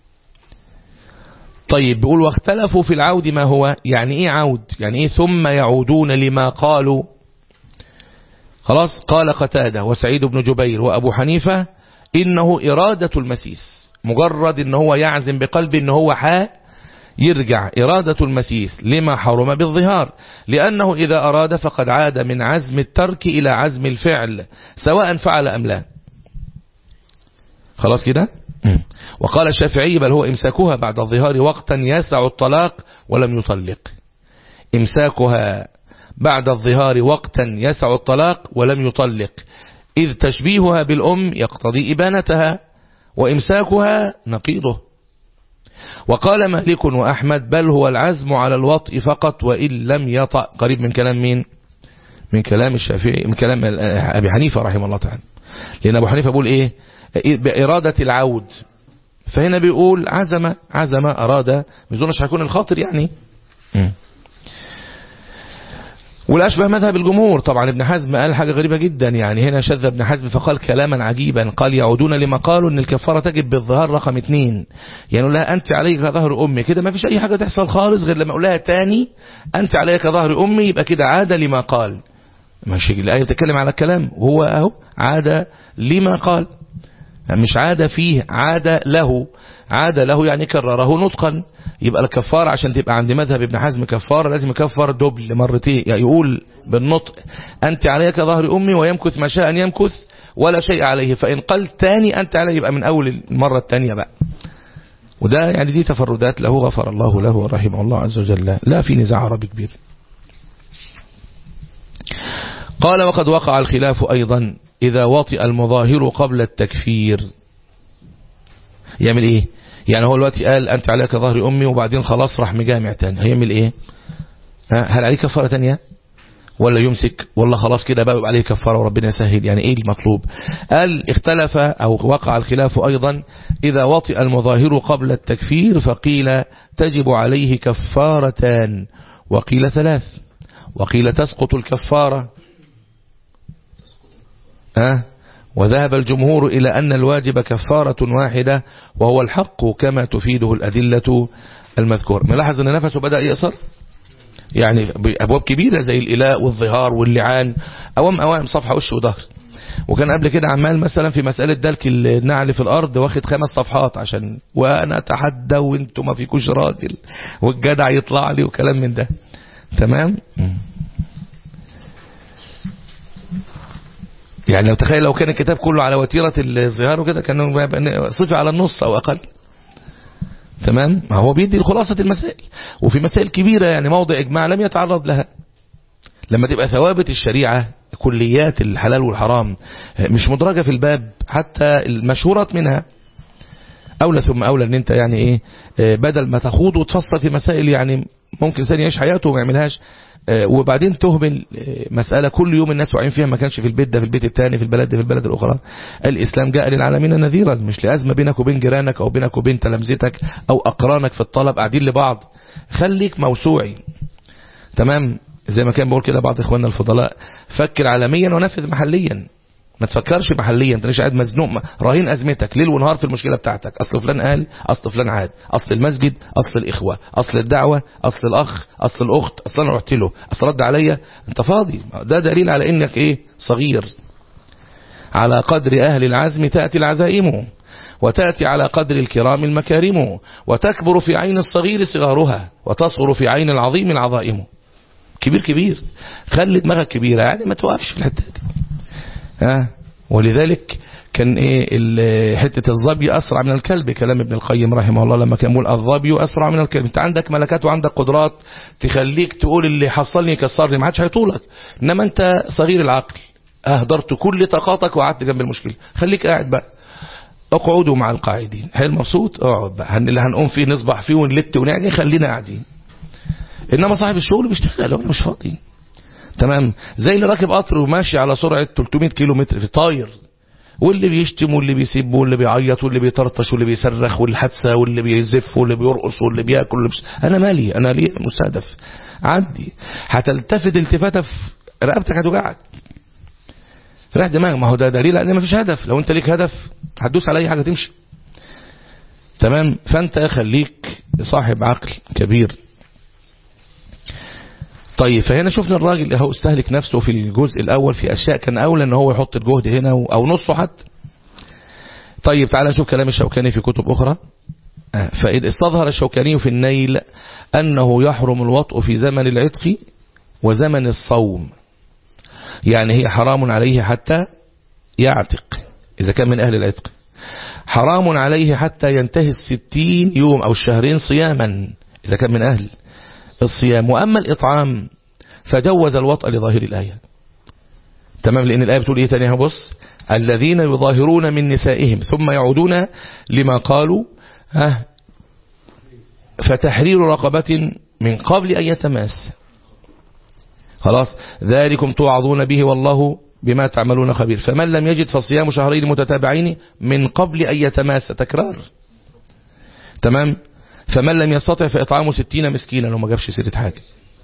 طيب بيقول واختلفوا في العود ما هو يعني ايه عود يعني ايه ثم يعودون لما قالوا خلاص قال قتادة وسعيد بن جبير وأبو حنيفة إنه إرادة المسيس مجرد إن هو يعزم بقلب إن هو حا يرجع إرادة المسيس لما حرم بالظهار لأنه إذا أراد فقد عاد من عزم الترك إلى عزم الفعل سواء فعل أم لا خلاص كده وقال الشافعي بل هو إمساكها بعد الظهار وقتا يسع الطلاق ولم يطلق إمساكها بعد الظهار وقتا يسع الطلاق ولم يطلق إذ تشبيهها بالأم يقتضي إبانتها وإمساكها نقيضه وقال مالك وأحمد بل هو العزم على الوطء فقط وإن لم يطأ قريب من كلام مين من كلام الشافعي من كلام أبي حنيفة رحمه الله تعالى لأن أبو حنيفة بيقول إيه بإرادة العود فهنا بيقول عزم عزم أراد مش هيكون الخاطر يعني م. والأشبه مذهب الجمهور طبعا ابن حزم قال حاجة غريبة جدا يعني هنا شذ ابن حزم فقال كلاما عجيبا قال يعودون لما قالوا ان الكفارة تجب بالظهار رقم اتنين يعني لها أنت عليك ظهر أمي كده ما فيش أي حاجة تحصل خالص غير لما أقول لها تاني أنت عليك ظهر أمي يبقى كده عاد لما قال ماشي الآية بتتكلم على الكلام وهو أهو عاد لما قال مش عاد فيه عاد له عاد له يعني كرره نطقا يبقى الكفارة عشان تبقى عند مذهب ابن حزم كفارة لازم يكفر دبل مرتين يعني يقول بالنطق أنت عليك ظهر أمي ويمكث ما شاء أن يمكث ولا شيء عليه فإن قال تاني أنت عليه يبقى من أول المرة الثانية بقى وده يعني دي تفردات له غفر الله له ورحمه الله عز وجل لا في نزاع عربي كبير قال وقد وقع الخلاف أيضا إذا وطئ المظاهر قبل التكفير يعمل إيه يعني هو الوقت قال أنت عليك ظهر أمي وبعدين خلاص راح مجامع تاني هيعمل إيه هل عليه كفارة تانية ولا يمسك ولا خلاص كده بقى عليه كفارة وربنا يسهل يعني ايه المطلوب قال اختلف او وقع الخلاف ايضا اذا وطئ المظاهر قبل التكفير فقيل تجب عليه كفارتان وقيل ثلاث وقيل تسقط الكفارة أه؟ وذهب الجمهور إلى أن الواجب كفارة واحدة وهو الحق كما تفيده الأدلة المذكورة ملاحظ أن نفسه بدأ يقصر يعني بأبواب كبيرة زي الإلاء والظهار واللعان أوام أوام صفحة وش وظهر وكان قبل كده عمال مثلا في مسألة دلك النعل في الأرض واخد خمس صفحات عشان وأنا أتحدى وانتوا ما فيكوش راجل والجدع يطلع لي وكلام من ده تمام يعني لو تخيل لو كان الكتاب كله على وتيرة الظهار وكده كان صفي على النص او اقل تمام ما هو بيدي خلاصة المسائل وفي مسائل كبيرة يعني موضع اجماع لم يتعرض لها لما تبقى ثوابت الشريعة كليات الحلال والحرام مش مدرجة في الباب حتى المشهورات منها أولى ثم أولى أن أنت يعني إيه بدل ما تخوض وتفصل في مسائل يعني ممكن إنسان يعيش حياته وما يعملهاش وبعدين تهمل مسألة كل يوم الناس واقعين فيها ما كانش في البيت ده في البيت الثاني في البلد ده في البلد الأخرى الإسلام جاء للعالمين نذيرا مش لأزمة بينك وبين جيرانك أو بينك وبين تلامذتك أو أقرانك في الطلب قاعدين لبعض خليك موسوعي تمام زي ما كان بقول كده بعض إخواننا الفضلاء فكر عالميا ونفذ محليا ما تفكرش محليا انت ليش قاعد مزنوق رهين ازمتك ليل ونهار في المشكله بتاعتك اصل فلان قال اصل فلان عاد اصل المسجد اصل الاخوه اصل الدعوه اصل الاخ اصل الاخت اصل انا رحت له اصل رد عليا انت فاضي ده دليل على انك ايه صغير على قدر اهل العزم تاتي العزائم وتأتي على قدر الكرام المكارم وتكبر في عين الصغير صغارها وتصغر في عين العظيم العظائم كبير كبير خلي دماغك كبيرة يعني ما توقفش في الحتة دي ها ولذلك كان ايه حته الظبي اسرع من الكلب كلام ابن القيم رحمه الله لما كان يقول الظبي اسرع من الكلب انت عندك ملكات وعندك قدرات تخليك تقول اللي حصلني كسرني ما عادش هيطولك انما انت صغير العقل اهدرت كل طاقاتك وقعدت جنب المشكله خليك قاعد بقى اقعدوا مع القاعدين حلو مبسوط اقعد بقى اللي هنقوم فيه نصبح فيه ونلت ونعني خلينا قاعدين انما صاحب الشغل بيشتغل هو مش فاضي تمام زي اللي راكب قطر وماشي على سرعة 300 كيلو متر في طاير واللي بيشتم واللي بيسب واللي بيعيط واللي بيطرطش واللي بيصرخ والحادثه واللي بيزف واللي بيرقص واللي بياكل واللي بيش... انا مالي انا ليه مستهدف عدي هتلتفت التفاته في رقبتك هتوجعك راح دماغ ما هو ده دليل ان مفيش هدف لو انت ليك هدف هتدوس على اي حاجه تمشي تمام فانت خليك صاحب عقل كبير طيب فهنا شفنا الراجل هو استهلك نفسه في الجزء الأول في أشياء كان أولى أن هو يحط الجهد هنا أو نصه حتى طيب تعال نشوف كلام الشوكاني في كتب أخرى فإذ استظهر الشوكاني في النيل أنه يحرم الوطء في زمن العتق وزمن الصوم يعني هي حرام عليه حتى يعتق إذا كان من أهل العتق حرام عليه حتى ينتهي الستين يوم أو الشهرين صياما إذا كان من أهل الصيام وأما الإطعام فجوز الوطء لظاهر الآية تمام لأن الآية بتقول إيه تاني بص الذين يظاهرون من نسائهم ثم يعودون لما قالوا ها فتحرير رقبة من قبل أن يتماس خلاص ذلكم توعظون به والله بما تعملون خبير فمن لم يجد فصيام شهرين متتابعين من قبل أن يتماس تكرار تمام فمن لم يستطع فإطعامه ستين مسكينا لو ما جابش سيرة حاجة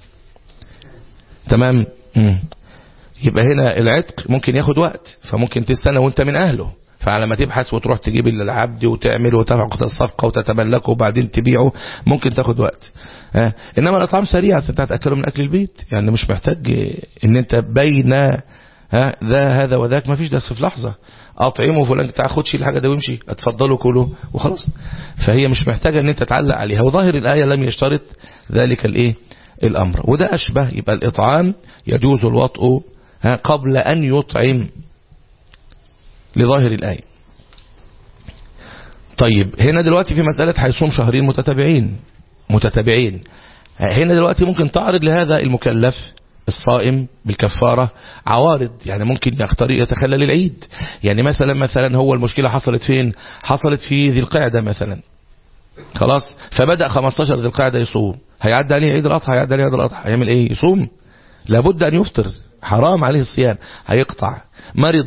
تمام مم. يبقى هنا العتق ممكن ياخد وقت فممكن تستنى وانت من أهله فعلى ما تبحث وتروح تجيب العبد وتعمل وتعقد الصفقة وتتملكه وبعدين تبيعه ممكن تاخد وقت ها. إنما الأطعام سريعة انت هتأكله من أكل البيت يعني مش محتاج ان انت بين ها ذا هذا وذاك ما فيش ده في لحظة اطعمه فلان تاخد شيل الحاجه ده وامشي اتفضلوا كلوا وخلاص فهي مش محتاجه ان انت تعلق عليها وظاهر الايه لم يشترط ذلك الايه الامر وده اشبه يبقى الاطعام يجوز الوطء قبل ان يطعم لظاهر الايه طيب هنا دلوقتي في مساله هيصوم شهرين متتابعين متتابعين هنا دلوقتي ممكن تعرض لهذا المكلف الصائم بالكفارة عوارض يعني ممكن يختار يتخلل العيد يعني مثلا مثلا هو المشكلة حصلت فين حصلت في ذي القعدة مثلا خلاص فبدأ 15 ذي القعدة يصوم هيعدي عليه عيد الأضحى هيعدي عليه عيد الأضحى هيعمل ايه يصوم لابد أن يفطر حرام عليه الصيام هيقطع مرض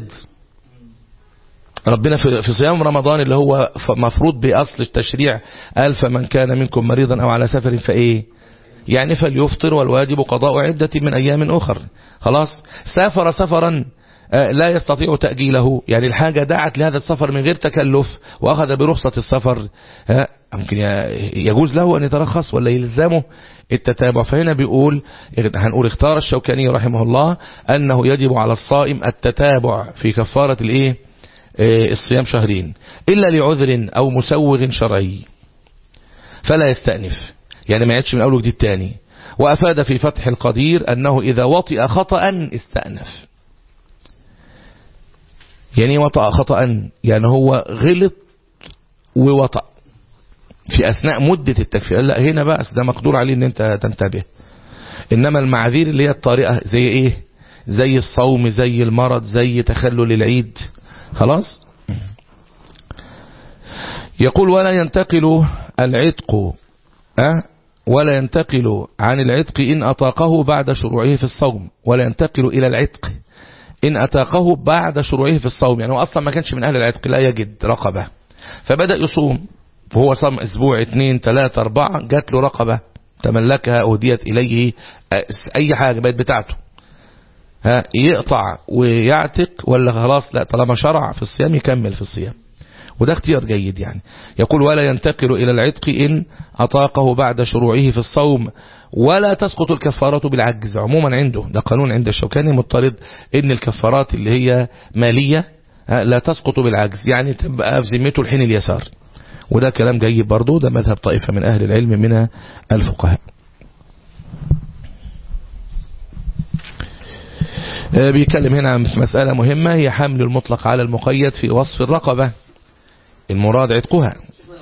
ربنا في صيام رمضان اللي هو مفروض بأصل التشريع قال فمن كان منكم مريضا أو على سفر فإيه يعني فليفطر والواجب قضاء عدة من أيام أخر خلاص سافر سفرا لا يستطيع تأجيله يعني الحاجة دعت لهذا السفر من غير تكلف وأخذ برخصة السفر ممكن يجوز له أن يترخص ولا يلزمه التتابع فهنا بيقول هنقول اختار الشوكاني رحمه الله أنه يجب على الصائم التتابع في كفارة الايه الصيام شهرين إلا لعذر أو مسوغ شرعي فلا يستأنف يعني ما يعدش من أول وجديد تاني وأفاد في فتح القدير أنه إذا وطئ خطأ استأنف يعني وطأ خطأ يعني هو غلط ووطأ في أثناء مدة التكفير لا هنا بقى ده مقدور عليه ان انت تنتبه انما المعاذير اللي هي الطارئة زي ايه زي الصوم زي المرض زي تخلل العيد خلاص يقول ولا ينتقل العتق أه؟ ولا ينتقل عن العتق إن أطاقه بعد شروعه في الصوم ولا ينتقل إلى العتق إن أتاقه بعد شروعه في الصوم يعني هو أصلا ما كانش من أهل العتق لا يجد رقبة فبدأ يصوم وهو صام أسبوع اثنين ثلاثة أربعة جات له رقبة تملكها أهديت إليه أي حاجة بقت بتاعته ها يقطع ويعتق ولا خلاص لا طالما شرع في الصيام يكمل في الصيام وده اختيار جيد يعني يقول ولا ينتقل إلى العتق إن أطاقه بعد شروعه في الصوم ولا تسقط الكفارة بالعجز عموما عنده ده قانون عند الشوكاني مضطرد إن الكفارات اللي هي مالية لا تسقط بالعجز يعني تبقى في ذمته الحين اليسار وده كلام جيد برضه ده مذهب طائفة من أهل العلم من الفقهاء بيتكلم هنا عن مسألة مهمة هي حمل المطلق على المقيد في وصف الرقبة المراد عتقها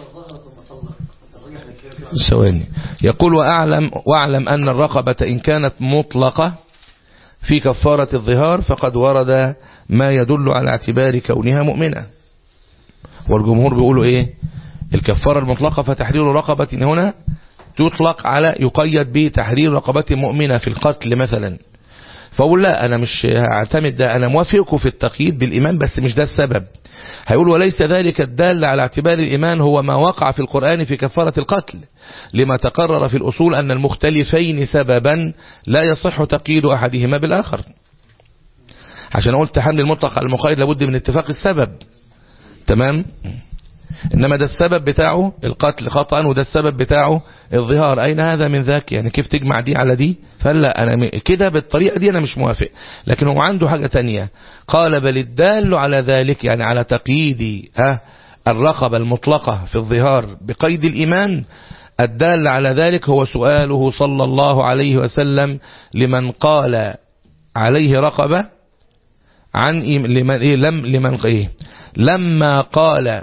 ثواني يقول وأعلم, وأعلم أن الرقبة إن كانت مطلقة في كفارة الظهار فقد ورد ما يدل على اعتبار كونها مؤمنة والجمهور بيقولوا ايه الكفارة المطلقة فتحرير رقبة هنا تطلق على يقيد بتحرير رقبة مؤمنة في القتل مثلا فأقول لا أنا مش هعتمد ده أنا موافقه في التقييد بالإيمان بس مش ده السبب هيقول وليس ذلك الدال على اعتبار الإيمان هو ما وقع في القرآن في كفارة القتل لما تقرر في الأصول أن المختلفين سببا لا يصح تقييد أحدهما بالآخر عشان قلت حمل المطلق على المقيد لابد من اتفاق السبب تمام إنما ده السبب بتاعه القتل خطأ وده السبب بتاعه الظهار أين هذا من ذاك يعني كيف تجمع دي على دي فلا أنا كده بالطريقة دي أنا مش موافق لكن هو عنده حاجة تانية قال بل الدال على ذلك يعني على تقييد ها الرقبة المطلقة في الظهار بقيد الإيمان الدال على ذلك هو سؤاله صلى الله عليه وسلم لمن قال عليه رقبة عن لمن إيه لم لمن إيه لما قال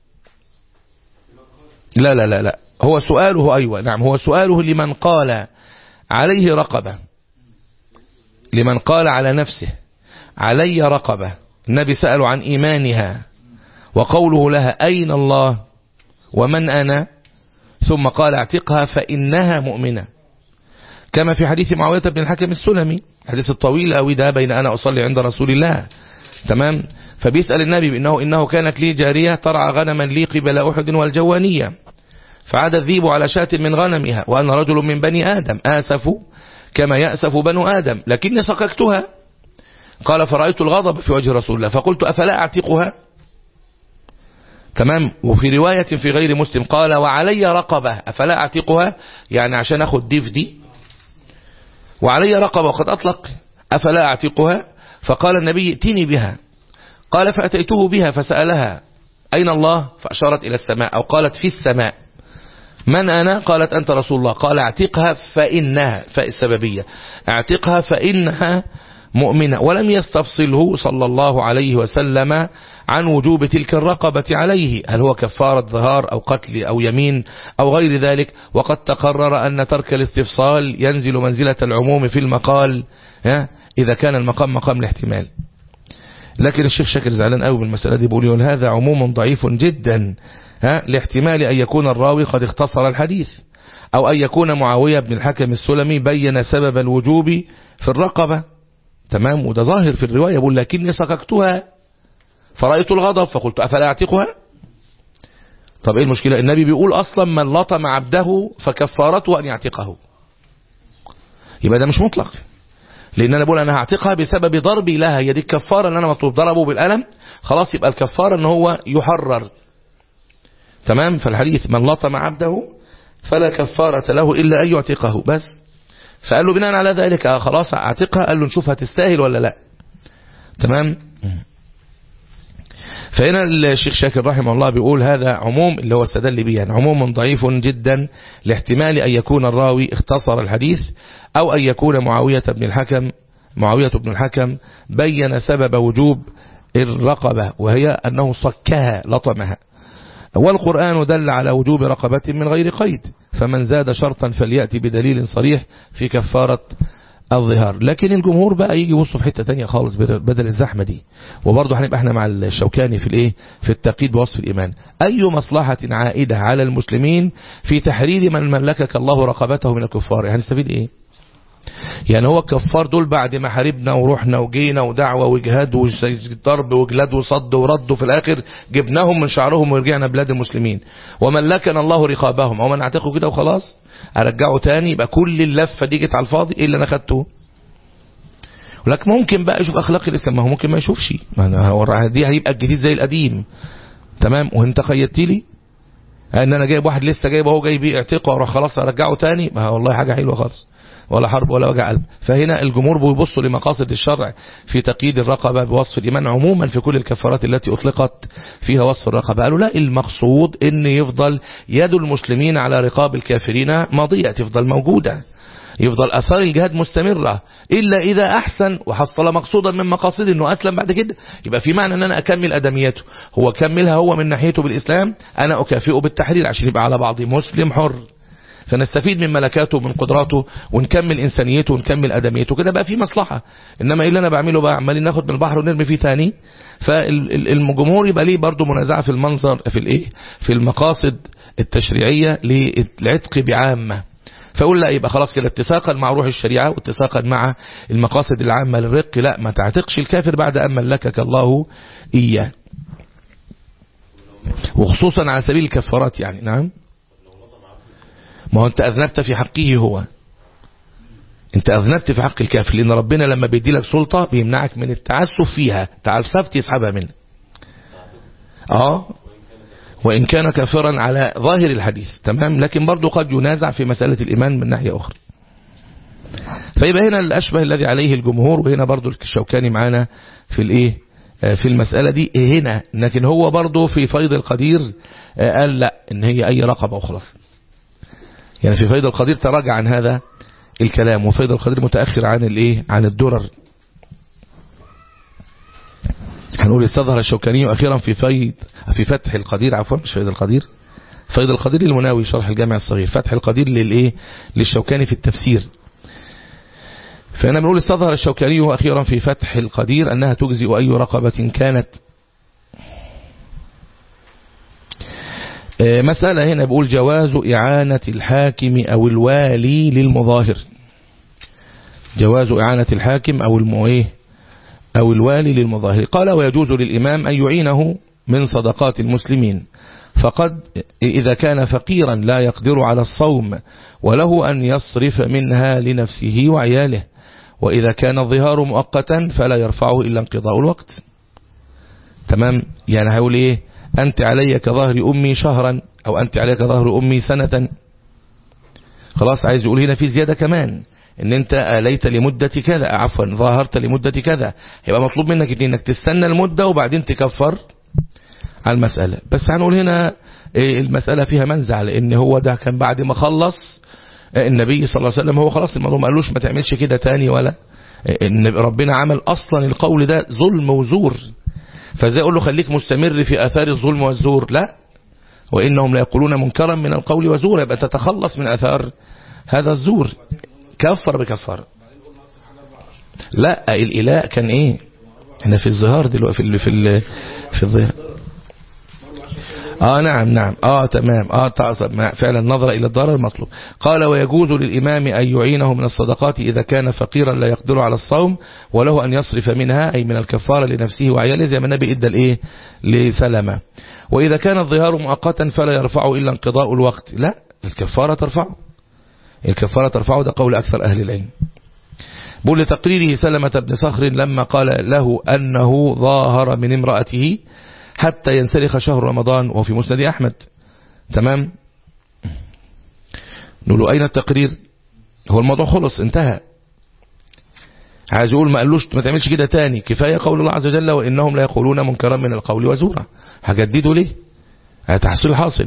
لا لا لا لا هو سؤاله أيوة نعم هو سؤاله لمن قال عليه رقبة لمن قال على نفسه علي رقبة النبي سأله عن إيمانها وقوله لها أين الله ومن أنا ثم قال اعتقها فإنها مؤمنة كما في حديث معاوية بن الحكم السلمي حديث الطويل أوي ده بين أنا أصلي عند رسول الله تمام فبيسأل النبي بأنه إنه كانت لي جارية ترعى غنما لي قبل أحد والجوانية فعاد الذيب على شاة من غنمها وأنا رجل من بني آدم آسف كما يأسف بنو آدم لكني سقكتها قال فرأيت الغضب في وجه رسول الله فقلت أفلا أعتقها تمام وفي رواية في غير مسلم قال وعلي رقبة أفلا أعتقها يعني عشان أخذ دي في دي وعلي رقبة وقد أطلق أفلا أعتقها فقال النبي ائتني بها قال فأتيته بها فسألها أين الله فأشارت إلى السماء أو قالت في السماء من أنا قالت أنت رسول الله قال اعتقها فإنها فالسببية اعتقها فإنها مؤمنة ولم يستفصله صلى الله عليه وسلم عن وجوب تلك الرقبة عليه هل هو كفارة ظهار أو قتل أو يمين أو غير ذلك وقد تقرر أن ترك الاستفصال ينزل منزلة العموم في المقال إذا كان المقام مقام الاحتمال لكن الشيخ شاكر زعلان قوي من المسألة دي بيقول هذا عموم ضعيف جدا ها لاحتمال أن يكون الراوي قد اختصر الحديث أو أن يكون معاوية بن الحكم السلمي بين سبب الوجوب في الرقبة تمام وده ظاهر في الرواية يقول لكني سككتها فرأيت الغضب فقلت أفلا أعتقها طب ايه المشكلة النبي بيقول أصلا من لطم عبده فكفارته أن يعتقه يبقى ده مش مطلق لأن أنا بقول أنا هعتقها بسبب ضربي لها هي دي الكفارة اللي أنا مطلوب ضربه بالقلم خلاص يبقى الكفارة ان هو يحرر تمام فالحديث من لطم عبده فلا كفارة له إلا أن يعتقه بس فقال له بناء على ذلك آه خلاص اعتقها قال له نشوف هتستاهل ولا لا تمام فهنا الشيخ شاكر رحمه الله بيقول هذا عموم اللي هو استدل به يعني عموم ضعيف جدا لاحتمال أن يكون الراوي اختصر الحديث أو أن يكون معاوية بن الحكم معاوية بن الحكم بين سبب وجوب الرقبة وهي أنه صكها لطمها والقرآن دل على وجوب رقبة من غير قيد فمن زاد شرطا فليأتي بدليل صريح في كفارة الظهار لكن الجمهور بقى يجي يبصوا في حتة تانية خالص بدل الزحمة دي وبرضه هنبقى احنا مع الشوكاني في الايه في التقييد بوصف الإيمان أي مصلحة عائدة على المسلمين في تحرير من ملكك الله رقبته من الكفار يعني نستفيد ايه يعني هو الكفار دول بعد ما حاربنا ورحنا وجينا ودعوة وجهاد وضرب وجلاد وصد ورد في الآخر جبناهم من شعرهم ورجعنا بلاد المسلمين وملكنا الله رقابهم او من اعتقوا كده وخلاص ارجعه تاني يبقى كل اللفة دي جت على الفاضي ايه اللي انا خدته ولكن ممكن بقى يشوف اخلاق الاسلام ما هو ممكن ما يشوفش ما دي هيبقى الجديد زي القديم تمام وانت قيدت لي ان انا جايب واحد لسه جايبه اهو جاي بيه اعتقه واروح خلاص ارجعه تاني ما والله حاجه حلوه خالص ولا حرب ولا وجع قلب فهنا الجمهور بيبصوا لمقاصد الشرع في تقييد الرقبة بوصف الإيمان عموما في كل الكفارات التي أطلقت فيها وصف الرقبة قالوا لا المقصود ان يفضل يد المسلمين على رقاب الكافرين ماضية تفضل موجودة يفضل أثار الجهاد مستمرة إلا إذا أحسن وحصل مقصودا من مقاصد أنه أسلم بعد كده يبقى في معنى أن أنا أكمل أدميته هو كملها هو من ناحيته بالإسلام أنا أكافئه بالتحرير عشان يبقى على بعض مسلم حر فنستفيد من ملكاته ومن قدراته ونكمل إنسانيته ونكمل أدميته كده بقى في مصلحة إنما إيه اللي أنا بعمله بقى عمالين ناخد من البحر ونرمي فيه تاني فالجمهور يبقى ليه برضه منازعة في المنظر في الإيه في المقاصد التشريعية للعتق بعامة فأقول لا يبقى خلاص كده اتساقا مع روح الشريعة واتساقا مع المقاصد العامة للرق لا ما تعتقش الكافر بعد أن ملكك الله إياه وخصوصا على سبيل الكفارات يعني نعم ما هو انت اذنبت في حقه هو انت اذنبت في حق الكافر لان ربنا لما بيدي لك سلطة بيمنعك من التعسف فيها تعسفت يسحبها منك اه وإن كان كافرا على ظاهر الحديث تمام لكن برضه قد ينازع في مسألة الإيمان من ناحية أخرى فيبقى هنا الأشبه الذي عليه الجمهور وهنا برضه الشوكاني معانا في الإيه في المسألة دي هنا لكن هو برضه في فيض القدير قال لا إن هي أي رقبة وخلاص يعني في فيض القدير تراجع عن هذا الكلام وفيض القدير متأخر عن الإيه عن الدرر هنقول استظهر الشوكاني أخيرا في فيض في فتح القدير عفوا مش فيض القدير فيض القدير المناوي شرح الجامع الصغير فتح القدير للإيه للشوكاني في التفسير فأنا بنقول استظهر الشوكاني أخيرا في فتح القدير أنها تجزئ أي رقبة كانت مسألة هنا بقول جواز إعانة الحاكم أو الوالي للمظاهر جواز إعانة الحاكم أو المؤيه أو الوالي للمظاهر قال ويجوز للإمام أن يعينه من صدقات المسلمين فقد إذا كان فقيرا لا يقدر على الصوم وله أن يصرف منها لنفسه وعياله وإذا كان الظهار مؤقتا فلا يرفعه إلا انقضاء الوقت تمام يعني هيقول إيه أنت علي كظهر أمي شهرا أو أنت علي كظهر أمي سنة خلاص عايز يقول هنا في زيادة كمان ان انت آليت لمدة كذا عفوا ظاهرت لمدة كذا يبقى مطلوب منك انك تستنى المدة وبعدين تكفر على المسألة بس هنقول هنا المسألة فيها منزع لان هو ده كان بعد ما خلص النبي صلى الله عليه وسلم هو خلاص الموضوع ما قالوش ما تعملش كده تاني ولا ان ربنا عمل اصلا القول ده ظلم وزور فازاي اقول له خليك مستمر في اثار الظلم والزور لا وانهم لا يقولون منكرا من القول وزورا يبقى تتخلص من اثار هذا الزور كفر بكفر لا الاله كان ايه احنا في الظهار دلوقتي في ال في ال في الظهار اه نعم نعم اه تمام اه طب فعلا نظر الى الضرر مطلوب قال ويجوز للامام ان يعينه من الصدقات اذا كان فقيرا لا يقدر على الصوم وله ان يصرف منها اي من الكفاره لنفسه وعياله زي ما النبي ادى الايه لسلمة واذا كان الظهار مؤقتا فلا يرفعه الا انقضاء الوقت لا الكفاره ترفعه الكفاره ترفعه ده قول اكثر اهل العلم بقول لتقريره سلمة بن صخر لما قال له أنه ظاهر من امرأته حتى ينسلخ شهر رمضان وهو في مسند أحمد تمام نقول له أين التقرير هو الموضوع خلص انتهى عايز يقول ما قالوش ما تعملش كده تاني كفاية قول الله عز وجل وإنهم لا يقولون منكرا من القول وزورا هجدده ليه تحصيل حاصل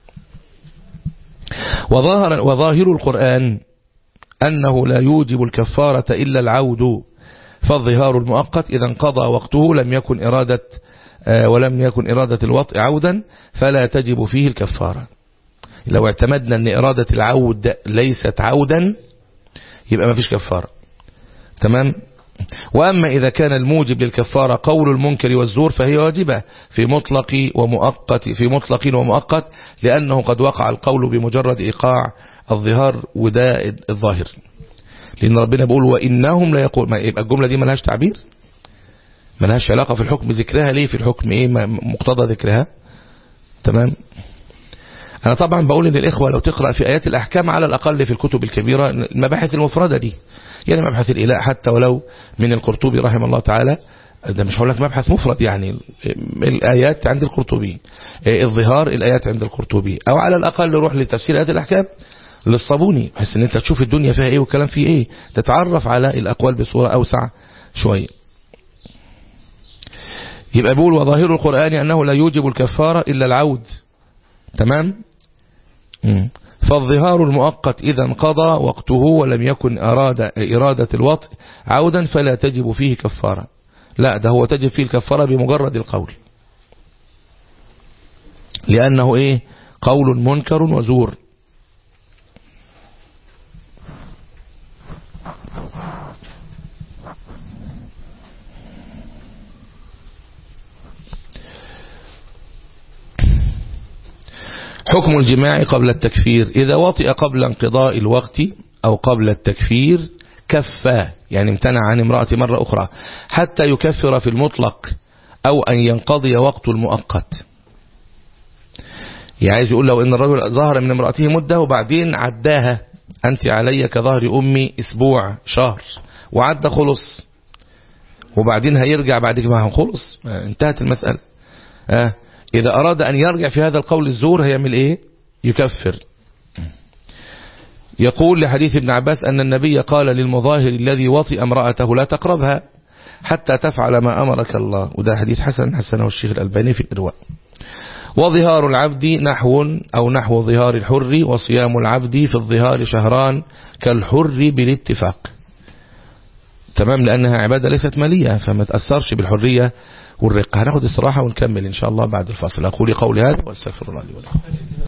وظاهر, وظاهر القرآن أنه لا يوجب الكفارة إلا العود فالظهار المؤقت إذا انقضى وقته لم يكن إرادة ولم يكن إرادة الوطء عودا فلا تجب فيه الكفارة لو اعتمدنا أن إرادة العود ليست عودا يبقى ما فيش كفارة تمام وأما إذا كان الموجب للكفارة قول المنكر والزور فهي واجبة في مطلق ومؤقت في مطلق ومؤقت لأنه قد وقع القول بمجرد إيقاع الظهار وده الظاهر لأن ربنا بيقول وإنهم لا يقول ما يبقى الجملة دي ملهاش تعبير ملهاش علاقة في الحكم ذكرها ليه في الحكم إيه مقتضى ذكرها تمام أنا طبعا بقول إن الإخوة لو تقرأ في آيات الأحكام على الأقل في الكتب الكبيرة المباحث المفردة دي يعني مبحث الإله حتى ولو من القرطبي رحمه الله تعالى ده مش هقول لك مبحث مفرد يعني الآيات عند القرطبي الظهار الآيات عند القرطبي أو على الأقل روح لتفسير آيات الأحكام للصابوني بحيث ان انت تشوف الدنيا فيها ايه والكلام فيه ايه تتعرف على الأقوال بصورة أوسع شوية يبقى بيقول وظاهر القرآن أنه لا يوجب الكفارة إلا العود تمام مم. فالظهار المؤقت إذا انقضى وقته ولم يكن أراد إرادة الوطء عودا فلا تجب فيه كفارة لا ده هو تجب فيه الكفارة بمجرد القول لأنه إيه قول منكر وزور حكم الجماع قبل التكفير إذا وطئ قبل انقضاء الوقت أو قبل التكفير كفى يعني امتنع عن امرأة مرة أخرى حتى يكفر في المطلق أو أن ينقضي وقت المؤقت يعني عايز يقول لو إن الرجل ظهر من امرأته مدة وبعدين عداها أنت علي كظهر أمي أسبوع شهر وعدى خلص وبعدين هيرجع بعد كده خلص انتهت المسألة آه إذا أراد أن يرجع في هذا القول الزور هيعمل إيه يكفر يقول لحديث ابن عباس أن النبي قال للمظاهر الذي وطئ امرأته لا تقربها حتى تفعل ما أمرك الله وده حديث حسن حسنه الشيخ الألباني في الإرواء وظهار العبد نحو أو نحو ظهار الحر وصيام العبد في الظهار شهران كالحر بالاتفاق تمام لأنها عبادة ليست مالية فما تأثرش بالحرية والرقة هناخد استراحة ونكمل إن شاء الله بعد الفاصل أقول قولي هذا واستغفر الله لي ولكم